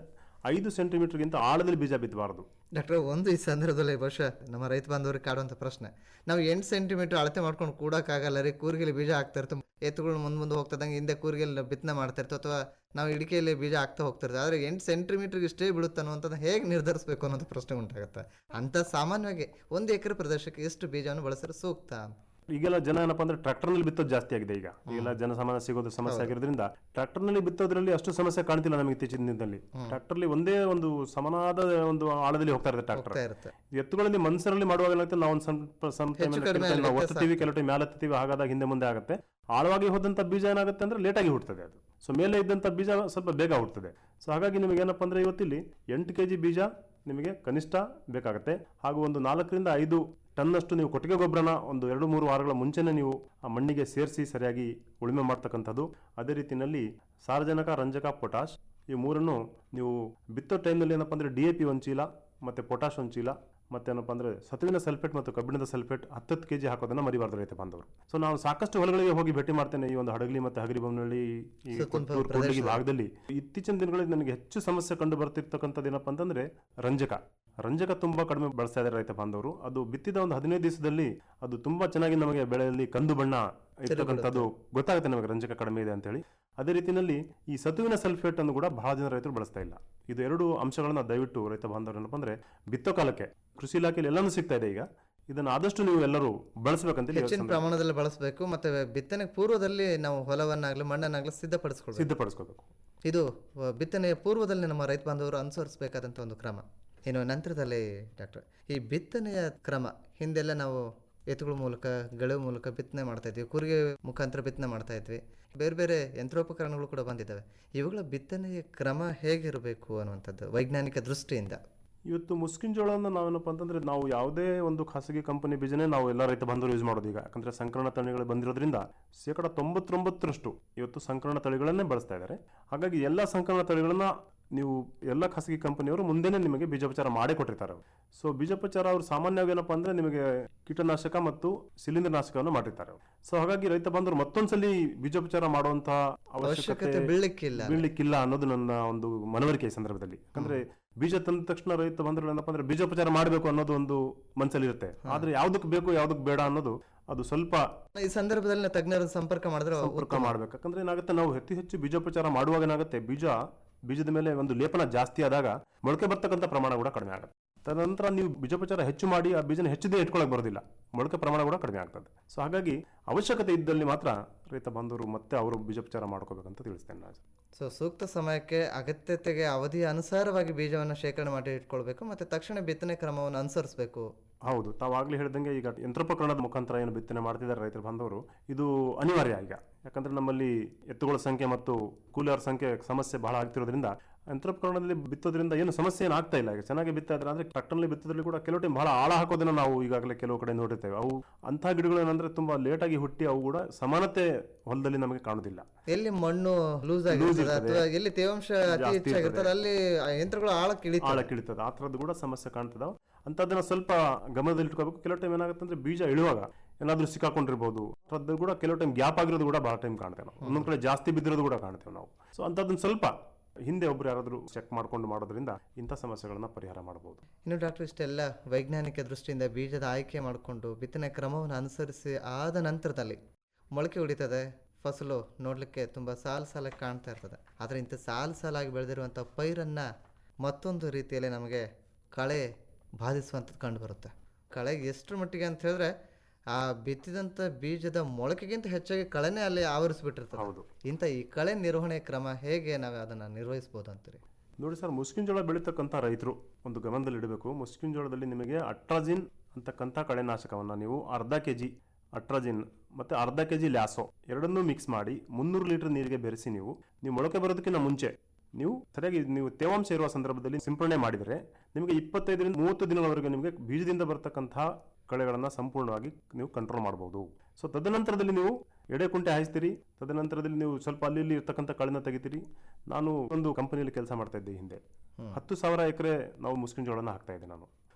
S10: ಐದು ಸೆಂಟಿಮೀಟರ್ಗಿಂತ ಆಳದಲ್ಲಿ ಬೀಜ ಬಿತ್ತಬಾರದು
S5: ಡಾಕ್ಟರ್ ಒಂದು ಈ ಸಂದರ್ಭದಲ್ಲಿ ಬಹುಶಃ ನಮ್ಮ ರೈತ ಬಾಂಧವರಿಗೆ ಕಾಡುವಂಥ ಪ್ರಶ್ನೆ ನಾವು ಎಂಟು ಸೆಂಟಿಮೀಟರ್ ಅಳತೆ ಮಾಡ್ಕೊಂಡು ಕೂಡಕ್ಕಾಗಲ್ಲ ರೀ ಕೂರ್ಗಿಲಿ ಬೀಜ ಹಾಕ್ತಾ ಇರ್ತವೆ ಎತ್ತುಗಳು ಮುಂದೆ ಮುಂದೆ ಹೋಗ್ತದಂಗೆ ಹಿಂದೆ ಕೂರ್ಗಿಲಿ ಬಿತ್ತನೆ ಮಾಡ್ತಾ ಇರ್ತವೆ ಅಥವಾ ನಾವು ಇಡಿಕೆಯಲ್ಲಿ ಬೀಜ ಹಾಕ್ತಾ ಹೋಗ್ತಿರ್ತೇವೆ ಆದರೆ ಎಂಟು ಸೆಂಟಿಮೀಟರ್ಗೆ ಇಷ್ಟೇ ಬೀಳುತ್ತೆ ಅನ್ನುವಂಥದ್ದು ಹೇಗೆ ನಿರ್ಧರಿಸಬೇಕು ಅನ್ನೋದು ಪ್ರಶ್ನೆ ಉಂಟಾಗುತ್ತೆ ಅಂತ ಸಾಮಾನ್ಯವಾಗಿ ಒಂದು ಎಕರೆ ಪ್ರದೇಶಕ್ಕೆ ಎಷ್ಟು ಬೀಜವನ್ನು ಬಳಸಿದ್ರೆ ಸೂಕ್ತ
S10: ಈಗೆಲ್ಲ ಜನ ಏನಪ್ಪಾ ಅಂದ್ರೆ ಟ್ರಾಕ್ಟರ್ ನಲ್ಲಿ ಬಿತ್ತೋದು ಜಾಸ್ತಿ ಆಗಿದೆ ಈಗ ಈಗೆಲ್ಲ ಜನಸಾಮಾನ್ಯ ಸಿಗೋದು ಸಮಸ್ಯೆ
S5: ಹೌದು.
S10: ಆಗಿರೋದ್ರಿಂದ ಟ್ರಾಕ್ಟರ್ ನಲ್ಲಿ ಬಿತ್ತೋದ್ರಲ್ಲಿ ಅಷ್ಟು ಸಮಸ್ಯೆ ಕಾಣ್ತಿಲ್ಲ ನಮಗೆ ಇತ್ತೀಚಿನ ದಿನದಲ್ಲಿ ಟ್ರಾಕ್ಟರ್ ಅಲ್ಲಿ ಒಂದೇ ಒಂದು ಸಮನಾದ ಒಂದು ಆಳದಲ್ಲಿ ಹೋಗ್ತಾ ಇರುತ್ತೆ ಟ್ರಾಕ್ಟರ್
S5: ಹೋಗ್ತಾ ಇರುತ್ತೆ.
S10: ಎತ್ತುಗಳಲ್ಲಿ ಮನ್ಸರಲ್ಲಿ ಮಾಡುವಾಗ ಏನಾಗುತ್ತೆ ನಾವು ಒಂದು ಸ್ವಲ್ಪ some time
S5: ಹೆಚ್ಚು
S10: ಅಲ್ಲಿ
S5: ಕಡಿಮೆ
S10: ಕೆಲ್ಸ ನಾವು
S5: ಆಗುತ್ತೆ
S10: ಒತ್ತುತ್ತೀವಿ ಕೆಲವು ಟೈಮ್ ಮೇಲೆ ಹತ್ತೀವಿ ಹಾಗಾದಾಗ ಹಿಂದೆ ಮುಂದೆ ಆಗುತ್ತೆ ಆಳವಾಗಿ ಹೋದಂತ ಬೀಜ ಏನಾಗುತ್ತೆ ಅಂದ್ರೆ ಲೇಟ್ ಆಗಿ ಹುಡ್ತದೆ ಅದು ಸೊ ಮೇಲೆ ಇದ್ದಂತ ಬೀಜ ಸ್ವಲ್ಪ ಬೇಗ ಹುಡ್ತದೆ ಸೊ ಹಾಗಾಗಿ ನಿಮಗೆ ಏನಪ್ಪಾ ಅಂದ್ರೆ ಇವತ್ತಿಲ್ಲಿ ಎಂಟು ಕೆಜಿ ಬೀಜ ನಿಮಗೆ ಕನಿಷ್ಠ ಬೇಕಾಗುತ್ತೆ ಹಾಗೂ ಒಂದು ನಾಲ್ಕರಿಂದ ಐದು ಟನ್ನಷ್ಟು ನೀವು ಕೊಟ್ಟಿಗೆ ಗೊಬ್ಬರನ ಒಂದು ಎರಡು ಮೂರು ವಾರಗಳ ಮುಂಚೆನೇ ನೀವು ಆ ಮಣ್ಣಿಗೆ ಸೇರಿಸಿ ಸರಿಯಾಗಿ ಉಳುಮೆ ಮಾಡ್ತಕ್ಕಂಥದ್ದು ಅದೇ ರೀತಿಯಲ್ಲಿ ಸಾರಜನಕ ರಂಜಕ ಪೊಟಾಶ್ ಈ ಮೂರನ್ನು ನೀವು ಬಿತ್ತೋ ಟೈಮ್ನಲ್ಲಿ ಏನಪ್ಪ ಅಂದರೆ ಡಿ ಎ ಪಿ ಒಂದು ಚೀಲ ಮತ್ತು ಪೊಟಾಶ್ ಒಂದು ಚೀಲ ಮತ್ತೇನಪ್ಪ ಅಂದರೆ ಸತುವಿನ ಸಲ್ಫೇಟ್ ಮತ್ತು ಕಬ್ಬಿಣದ ಸಲ್ಫೇಟ್ ಹತ್ತತ್ತು ಕೆ ಜಿ ಹಾಕೋದನ್ನ ಮರಿಬಾರ್ದು ರೈತ ಬಾಂಧವರು ಸೊ ನಾವು ಸಾಕಷ್ಟು ಹೊಲಗಳಿಗೆ ಹೋಗಿ ಭೇಟಿ ಮಾಡ್ತೇನೆ ಈ ಒಂದು ಹಡಗಲಿ ಮತ್ತು ಹಗರಿ ಬೊಮ್ಮನಹಳ್ಳಿ ಈ
S5: ಸುತ್ತಮುತ್ತ
S10: ಕೊಟ್ಟೂರು
S5: ಪ್ರದೇಶ.
S10: ಕೂಡ್ಲಿಗಿ ಭಾಗದಲ್ಲಿ ಇತ್ತೀಚಿನ ದಿನಗಳಲ್ಲಿ ನನಗೆ ಹೆಚ್ಚು ಸಮಸ್ಯೆ ಕಂಡು ಬರ್ತಿರ್ತಕ್ಕಂಥದ್ದು ಏನಪ್ಪ ಅಂತಂದ್ರೆ ರಂಜಕ ರಂಜಕ ತುಂಬಾ ಕಡಿಮೆ ಬಳಸ್ತಾ ಇದ್ದಾರೆ ರೈತ ಬಾಂಧವರು ಅದು ಬಿತ್ತಿದ ಒಂದು ಹದಿನೈದು ದಿವಸದಲ್ಲಿ ಅದು ತುಂಬಾ ಚೆನ್ನಾಗಿ ನಮಗೆ ಬೆಳೆಯಲ್ಲಿ ಕಂದು ಬಣ್ಣ ಇರ್ತಕ್ಕಂಥದ್ದು ಗೊತ್ತಾಗುತ್ತೆ ನಮಗೆ ರಂಜಕ ಕಡಿಮೆ ಇದೆ ಅಂತ ಹೇಳಿ ಅದೇ ರೀತಿಯಲ್ಲಿ ಈ ಸತುವಿನ ಸಲ್ಫೇಟ್ ಅನ್ನು ಕೂಡ ಬಹಳ ಜನ ರೈತರು ಬಳಸ್ತಾ ಇಲ್ಲ ಇದು ಎರಡು ಅಂಶಗಳನ್ನ ದಯವಿಟ್ಟು ರೈತ ಬಾಂಧವರು ಏನಪ್ಪ ಅಂದ್ರೆ ಬಿತ್ತೋ ಕಾಲಕ್ಕೆ ಕೃಷಿ ಇಲಾಖೆಯಲ್ಲಿ ಎಲ್ಲಾನು ಸಿಗ್ತಾ ಇದೆ ಈಗ ಇದನ್ನ ಆದಷ್ಟು ನೀವು ಎಲ್ಲರೂ ಬಳಸಬೇಕಂತ
S5: ಹೆಚ್ಚಿನ ಪ್ರಮಾಣದಲ್ಲಿ ಬಳಸಬೇಕು ಮತ್ತೆ ಬಿತ್ತನೆ ಪೂರ್ವದಲ್ಲಿ ನಾವು ಹೊಲವನ್ನಾಗಲಿ ಮಣ್ಣನ್ನಾಗಲಿ ಸಿದ್ಧಪಡಿಸ್ಕೊಳ್ಬೇಕು
S10: ಸಿದ್ಧಪಡಿಸ್ಕೋಬೇಕು
S5: ಇದು ಆ, ಬಿತ್ತನೆಯ ಪೂರ್ವದಲ್ಲಿ ನಮ್ಮ ರೈತ ಬಾಂಧವರು ಅನುಸರಿಸಬೇಕಾದಂಥ ಒಂದು ಕ್ರಮ ಇನ್ನು ನಂತರದಲ್ಲಿ ಡಾಕ್ಟರ್ ಈ ಬಿತ್ತನೆಯ ಕ್ರಮ ಹಿಂದೆಲ್ಲ ನಾವು ಎತ್ತುಗಳ ಮೂಲಕ ಗಳ ಮೂಲಕ ಬಿತ್ತನೆ ಮಾಡ್ತಾ ಇದ್ವಿ ಕೂರಿಗೆ ಮುಖಾಂತರ ಬಿತ್ತನೆ ಮಾಡ್ತಾ ಇದ್ವಿ ಬೇರೆ ಬೇರೆ ಯಂತ್ರೋಪಕರಣಗಳು ಕೂಡ ಬಂದಿದ್ದಾವೆ ಇವುಗಳ ಬಿತ್ತನೆಯ ಕ್ರಮ ಹೇಗಿರಬೇಕು ಅನ್ನುವಂಥದ್ದು ವೈಜ್ಞಾನಿಕ ದೃಷ್ಟಿಯಿಂದ
S10: ಇವತ್ತು ಮುಸ್ಕಿನ್ ಜೋಳವನ್ನು ನಾವೇನಪ್ಪ ಅಂತಂದ್ರೆ ನಾವು ಯಾವುದೇ ಒಂದು ಖಾಸಗಿ ಕಂಪನಿ ಬೀಜನೇ ನಾವು ಎಲ್ಲ ರೈತ ಬಂಧುಗಳು ಯೂಸ್ ಮಾಡೋದು ಈಗ ಯಾಕಂದ್ರೆ ಸಂಕರಣ ತಳಿಗಳು ಬಂದಿರೋದ್ರಿಂದ ಶೇಕಡ ತೊಂಬತ್ತೊಂಬತ್ತರಷ್ಟು ಇವತ್ತು ಸಂಕರಣ ತಳಿಗಳನ್ನೇ ಬಳಸ್ತಾ ಇದ್ದಾರೆ ಹಾಗಾಗಿ ಎಲ್ಲ ಸಂಕರಣ ತಳಿಗಳನ್ನ ನೀವು ಎಲ್ಲ ಖಾಸಗಿ ಕಂಪನಿಯವರು ಮುಂದೆನೇ ನಿಮಗೆ ಬೀಜೋಪಚಾರ ಮಾಡೇ ಕೊಟ್ಟಿರ್ತಾರೆ ಅವರು ಸೊ ಬೀಜೋಪಚಾರ ಅವರು ಸಾಮಾನ್ಯವಾಗಿ ಏನಪ್ಪ ಅಂದ್ರೆ ನಿಮಗೆ ಕೀಟನಾಶಕ ಮತ್ತು ಶಿಲೀಂಧ್ರನಾಶಕವನ್ನು ಮಾಡಿರ್ತಾರೆ ಸೊ ಹಾಗಾಗಿ ರೈತ ಬಂಧುರು ಮತ್ತೊಂದ್ಸಲಿ ಬೀಜೋಪಚಾರ ಮಾಡುವಂತ
S5: ಅವಶ್ಯಕತೆ ಬೀಳ್ಲಿಕ್ಕಿಲ್ಲ.
S10: ಬೀಳ್ಲಿಕ್ಕಿಲ್ಲ ಅನ್ನೋದು ನನ್ನ ಒಂದು ಮನವರಿಕೆ ಈ ಸಂದರ್ಭದಲ್ಲಿ ಯಾಕಂದ್ರೆ ಬೀಜ ತಂದ ತಕ್ಷಣ ರೈತ ಬಂದ್ರೆ ಏನಪ್ಪ ಅಂದ್ರೆ ಬೀಜೋಪಚಾರ ಮಾಡಬೇಕು ಅನ್ನೋದು ಒಂದು ಮನಸ್ಸಲ್ಲಿ ಇರುತ್ತೆ ಆದ್ರೆ ಯಾವ್ದಕ್ ಬೇಕು ಯಾವ್ದಕ್ ಬೇಡ ಅನ್ನೋದು ಅದು ಸ್ವಲ್ಪ
S5: ಈ ಸಂದರ್ಭದಲ್ಲಿ ನಾವು ತಜ್ಞರ ಸಂಪರ್ಕ ಮಾಡಿದ್ರೆ
S10: ಸಂಪರ್ಕ
S5: ಉತ್ತಮ.
S10: ಮಾಡ್ಬೇಕು ಯಾಕಂದ್ರೆ ಏನಾಗುತ್ತೆ ನಾವು ಹೆಚ್ಚು ಹೆಚ್ಚು ಬೀಜೋಪಚಾರ ಮಾಡುವಾಗ ಏನಾಗುತ್ತೆ ಬೀಜ ಬೀಜದ ಮೇಲೆ ಒಂದು ಲೇಪನ ಜಾಸ್ತಿ ಆದಾಗ ಮೊಳಕೆ ಬರ್ತಕ್ಕಂಥ ಪ್ರಮಾಣ ಕೂಡ ಕಡಿಮೆ ಆಗುತ್ತೆ ತದನಂತರ ನೀವು ಬೀಜೋಪಚಾರ ಹೆಚ್ಚು ಮಾಡಿ ಆ ಬೀಜನ ಹೆಚ್ಚು ದಿನ ಇಟ್ಕೊಳಕ್ ಬರೋದಿಲ್ಲ ಮೊಳಕೆ ಪ್ರಮಾಣ ಕೂಡ ಕಡಿಮೆ ಆಗ್ತದೆ ಸೊ ಹಾಗಾಗಿ ಅವಶ್ಯಕತೆ ಇದ್ದಲ್ಲಿ ಮಾತ್ರ ರೈತ ಬಂಧುವರು ಮತ್ತೆ ಅವರು ಬೀಜೋಪಚಾರ ಮಾಡ್ಕೋಬೇಕಂತ ತಿಳಿಸ್ತೇನೆ ನಾನು
S5: ಸೊ ಸೂಕ್ತ ಸಮಯಕ್ಕೆ ಅಗತ್ಯತೆಗೆ ಅವಧಿಯ ಅನುಸಾರವಾಗಿ ಬೀಜವನ್ನು ಶೇಖರಣೆ ಮಾಡಿ ಇಟ್ಕೊಳ್ಬೇಕು ಮತ್ತೆ ತಕ್ಷಣ ಬಿತ್ತನೆ ಕ್ರಮವನ್ನು ಅನುಸರಿಸಬೇಕು
S10: ಹೌದು ತಾವು ಆಗ್ಲೇ ಹೇಳ್ದಂಗೆ ಈಗ ಯಂತ್ರೋಪಕರಣದ ಮುಖಾಂತರ ಏನು ಬಿತ್ತನೆ ಮಾಡ್ತಿದ್ದಾರೆ ರೈತರು ಬಂದವರು ಇದು ಅನಿವಾರ್ಯ ಈಗ ಯಾಕಂದ್ರೆ ನಮ್ಮಲ್ಲಿ ಎತ್ತುಗಳ ಸಂಖ್ಯೆ ಮತ್ತು ಕೂಲರ್ ಸಂಖ್ಯೆ ಸಮಸ್ಯೆ ಬಹಳ ಆಗ್ತಿರೋದ್ರಿಂದ ಯಂತ್ರೋಪಕರಣದಲ್ಲಿ ಬಿತ್ತೋದ್ರಿಂದ ಏನು ಸಮಸ್ಯೆ ಏನು ಆಗ್ತಾ ಇಲ್ಲ ಈಗ ಚೆನ್ನಾಗಿ ಬಿತ್ತಾ ಇದ್ರೆ ಅಂದ್ರೆ ಟ್ರಾಕ್ಟರ್ನಲ್ಲಿ ಬಿತ್ತೋದ್ರಲ್ಲಿ ಕೂಡ ಕೆಲವು ಟೈಮ್ ಬಹಳ ಆಳ ಹಾಕೋದನ್ನ ನಾವು ಈಗಾಗಲೇ ಕೆಲವು ಕಡೆ ನೋಡಿರ್ತೇವೆ ಅವು ಅಂಥ ಗಿಡಗಳು ಏನಂದ್ರೆ ತುಂಬಾ ಲೇಟಾಗಿ ಹುಟ್ಟಿ ಅವು ಕೂಡ ಸಮಾನತೆ ಹೊಲದಲ್ಲಿ ನಮಗೆ ಕಾಣುದಿಲ್ಲ
S5: ಎಲ್ಲಿ ಮಣ್ಣು ಲೂಸ್
S10: Loose
S5: ಆಗಿರ್ತದೆ
S10: ಇರ್ತದೆ.
S5: ಅಥವಾ ಎಲ್ಲಿ ತೇವಾಂಶ ಅತಿ
S10: ಜಾಸ್ತಿ
S5: ಹೆಚ್ಚಾಗಿರ್ತದೆ
S10: ಇರ್ತದೆ.
S5: ಅಲ್ಲಿ ಆ ಯಂತ್ರಗಳು ಆಳಕ್ಕೆ ಇಳಿತವೆ
S10: ಆಳಕ್ಕೆ ಇಳಿತದೆ ಆ ಥರದ್ದು ಕೂಡ ಸಮಸ್ಯೆ ಕಾಣ್ತದಾವ ಅಂಥದ್ದನ್ನ ಸ್ವಲ್ಪ ಗಮನದಲ್ಲಿ ಇಟ್ಕೋಬೇಕು ಕೆಲವು ಟೈಮ್ ಏನಾಗುತ್ತೆ ಅಂದ್ರೆ ಬೀಜ ಇಳುವಾಗ ಏನಾದ್ರೂ ಸಿಕ್ಕಾಕೊಂಡಿರ್ಬೋದು ಅದ್ರದ್ದು ಕೂಡ ಕೆಲವು ಟೈಮ್ ಗ್ಯಾಪ್ ಆಗಿರೋದು ಕೂಡ ಬಹಳ ಟೈಮ್ ಕಾಣ್ತೇವೆ ನಾವು ಒಂದೊಂದ್ ಕಡೆ ಜಾಸ್ತಿ ಬಿದ್ದಿರೋದು ಕೂಡ ಕಾಣ್ತೇವೆ ನಾವು ಸೊ ಅಂಥದ್ದನ್ನ ಸ್ವಲ್ಪ ಹಿಂದೆ ಒಬ್ರು ಯಾರಾದ್ರೂ ಚೆಕ್ ಮಾಡ್ಕೊಂಡು ಮಾಡೋದ್ರಿಂದ ಇಂಥ ಸಮಸ್ಯೆಗಳನ್ನ ಪರಿಹಾರ ಮಾಡಬಹುದು
S5: ಇನ್ನು ಡಾಕ್ಟರ್ ಇಷ್ಟೆಲ್ಲ ವೈಜ್ಞಾನಿಕ ದೃಷ್ಟಿಯಿಂದ ಬೀಜದ ಆಯ್ಕೆ ಮಾಡಿಕೊಂಡು ಬಿತ್ತನೆ ಕ್ರಮವನ್ನು ಅನುಸರಿಸಿ ಆದ ನಂತರದಲ್ಲಿ ಮೊಳಕೆ ಹೊಡಿತದೆ ಫಸಲು ನೋಡಲಿಕ್ಕೆ ತುಂಬ ಸಾಲು ಸಾಲಾಗಿ ಕಾಣ್ತಾ ಇರ್ತದೆ ಆದರೆ ಇಂಥ ಸಾಲು ಸಾಲಾಗಿ ಬೆಳೆದಿರುವಂಥ ಪೈರನ್ನು ಮತ್ತೊಂದು ರೀತಿಯಲ್ಲಿ ನಮಗೆ ಕಳೆ ಬಾಧಿಸುವಂಥದ್ದು ಕಂಡುಬರುತ್ತೆ ಕಳೆ ಎಷ್ಟರ ಮಟ್ಟಿಗೆ ಅಂತ ಹೇಳಿದ್ರೆ ಆ ಬಿತ್ತಿದಂಥ ಬೀಜದ ಮೊಳಕೆಗಿಂತ ಹೆಚ್ಚಾಗಿ ಕಳೆನೇ ಅಲ್ಲಿ ಆವರಿಸ್ಬಿಟ್ಟಿರ್ತದೆ
S10: ಹೌದು
S5: ಇಂಥ ಈ ಕಳೆ ನಿರ್ವಹಣೆ ಕ್ರಮ ಹೇಗೆ ನಾವು ಅದನ್ನು ನಿರ್ವಹಿಸ್ಬೋದು ಅಂತೀರಿ
S10: ನೋಡಿ ಸರ್ ಮುಸ್ಕಿನ್ ಜೋಳ ಬೆಳೀತಕ್ಕಂಥ ರೈತರು ಒಂದು ಗಮನದಲ್ಲಿ ಇಡಬೇಕು ಮುಸ್ಕಿನ್ ಜೋಳದಲ್ಲಿ ನಿಮಗೆ ಅಟ್ರಾಜಿನ್ ಅಂತಕ್ಕಂಥ ಕಳೆನಾಶಕವನ್ನು ನೀವು ಅರ್ಧ ಕೆ ಜಿ ಅಟ್ರಾಜಿನ್ ಮತ್ತು ಅರ್ಧ ಕೆ ಜಿ ಲ್ಯಾಸೋ ಎರಡನ್ನೂ ಮಿಕ್ಸ್ ಮಾಡಿ ಮುನ್ನೂರು ಲೀಟರ್ ನೀರಿಗೆ ಬೆರೆಸಿ ನೀವು ನೀವು ಮೊಳಕೆ ಬರೋದಕ್ಕಿಂತ ಮುಂಚೆ ನೀವು ಸರಿಯಾಗಿ ನೀವು ತೇವಾಂಶ ಇರುವ ಸಂದರ್ಭದಲ್ಲಿ ಸಿಂಪಡಣೆ ಮಾಡಿದರೆ ನಿಮಗೆ ಇಪ್ಪತ್ತೈದರಿಂದ ಮೂವತ್ತು ದಿನಗಳವರೆಗೆ ನಿಮಗೆ ಬೀಜದಿಂದ ಬರ್ತಕ್ಕಂತಹ ಕಳೆಗಳನ್ನು ಸಂಪೂರ್ಣವಾಗಿ ನೀವು ಕಂಟ್ರೋಲ್ ಮಾಡಬಹುದು ಸೊ ತದನಂತರದಲ್ಲಿ ನೀವು ಎಡೆ ಕುಂಟೆ ಹಾಯಿಸ್ತೀರಿ ತದನಂತರದಲ್ಲಿ ನೀವು ಸ್ವಲ್ಪ ಅಲ್ಲಿ ಇಲ್ಲಿ ಇರ್ತಕ್ಕಂಥ ಕಳೆನ ತೆಗಿತೀರಿ ನಾನು ಒಂದು ಕಂಪನಿಯಲ್ಲಿ ಕೆಲಸ ಮಾಡ್ತಾ ಇದ್ದೆ ಹಿಂದೆ ಹತ್ತು ಸಾವಿರ ಎಕರೆ ನಾವು ಮುಸ್ಕಿನ್ ಜೋಳನ ಹಾಕ್ತಾ ಇದ್ದೆ ನಾನು